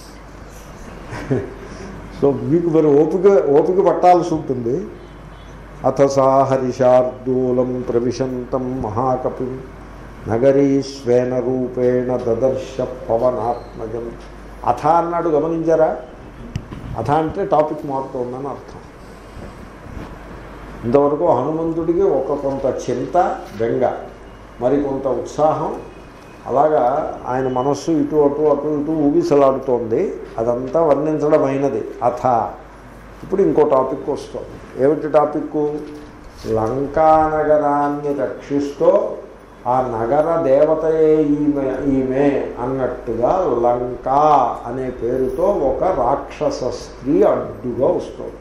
Speaker 1: సో మీకు మరి ఓపిక ఓపిక పట్టాల్సి ఉంటుంది అథ సా హరిషార్దూలం ప్రవిశంతం మహాకపి నగరీ స్వేన రూపేణ దదర్శ పవనాత్మజం అథ అన్నాడు గమనించారా అథ అంటే టాపిక్ మారుతోందని అర్థం ఇంతవరకు హనుమంతుడికి ఒక కొంత చింత బెంగ మరి కొంత ఉత్సాహం అలాగా ఆయన మనస్సు ఇటు అటు అటు ఇటు ఊగిసలాడుతోంది అదంతా వర్ణించడమైనది అథ ఇప్పుడు ఇంకో టాపిక్ వస్తుంది ఏమిటి టాపిక్ లంకా నగరాన్ని రక్షిస్తూ ఆ నగర దేవతయే ఈమె ఈమె అన్నట్టుగా లంకా అనే పేరుతో ఒక రాక్షస స్త్రీ అడ్డుగా వస్తుంది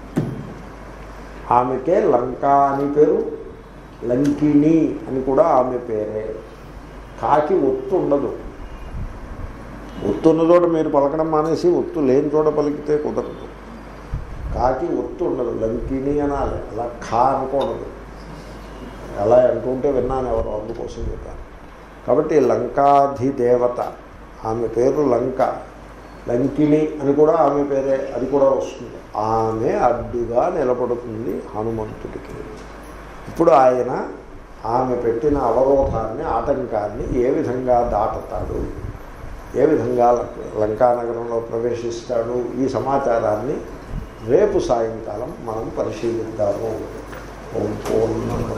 Speaker 1: ఆమెకే లంకా అని పేరు లంకిణి అని కూడా ఆమె పేరే కాకి ఒత్తు ఉండదు ఒత్తు ఉన్న చోట మీరు పలకడం మానేసి ఒత్తు లేని చోట పలికితే కుదరదు కాకి ఒత్తు ఉండదు లంకిణి అనాలి అలా ఖా అనకూడదు అలా అంటుంటే విన్నాను ఎవరు అందుకోసం చెప్పాను కాబట్టి లంకాధిదేవత ఆమె పేరు లంక లంకిణి అని కూడా ఆమె పేరే అది కూడా వస్తుంది ఆమె అడ్డుగా నిలబడుతుంది హనుమంతుడికి ఇప్పుడు ఆయన ఆమె పెట్టిన అవరోధాన్ని ఆటంకాన్ని ఏ విధంగా దాటుతాడు ఏ విధంగా లంకానగరంలో ప్రవేశిస్తాడు ఈ సమాచారాన్ని రేపు సాయంకాలం మనం పరిశీలిద్దాము ఓం పూర్ణముద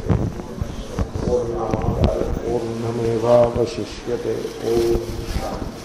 Speaker 1: పూర్ణమాదాయ పూర్ణమేవాశిష్యతే ఓం శాంతి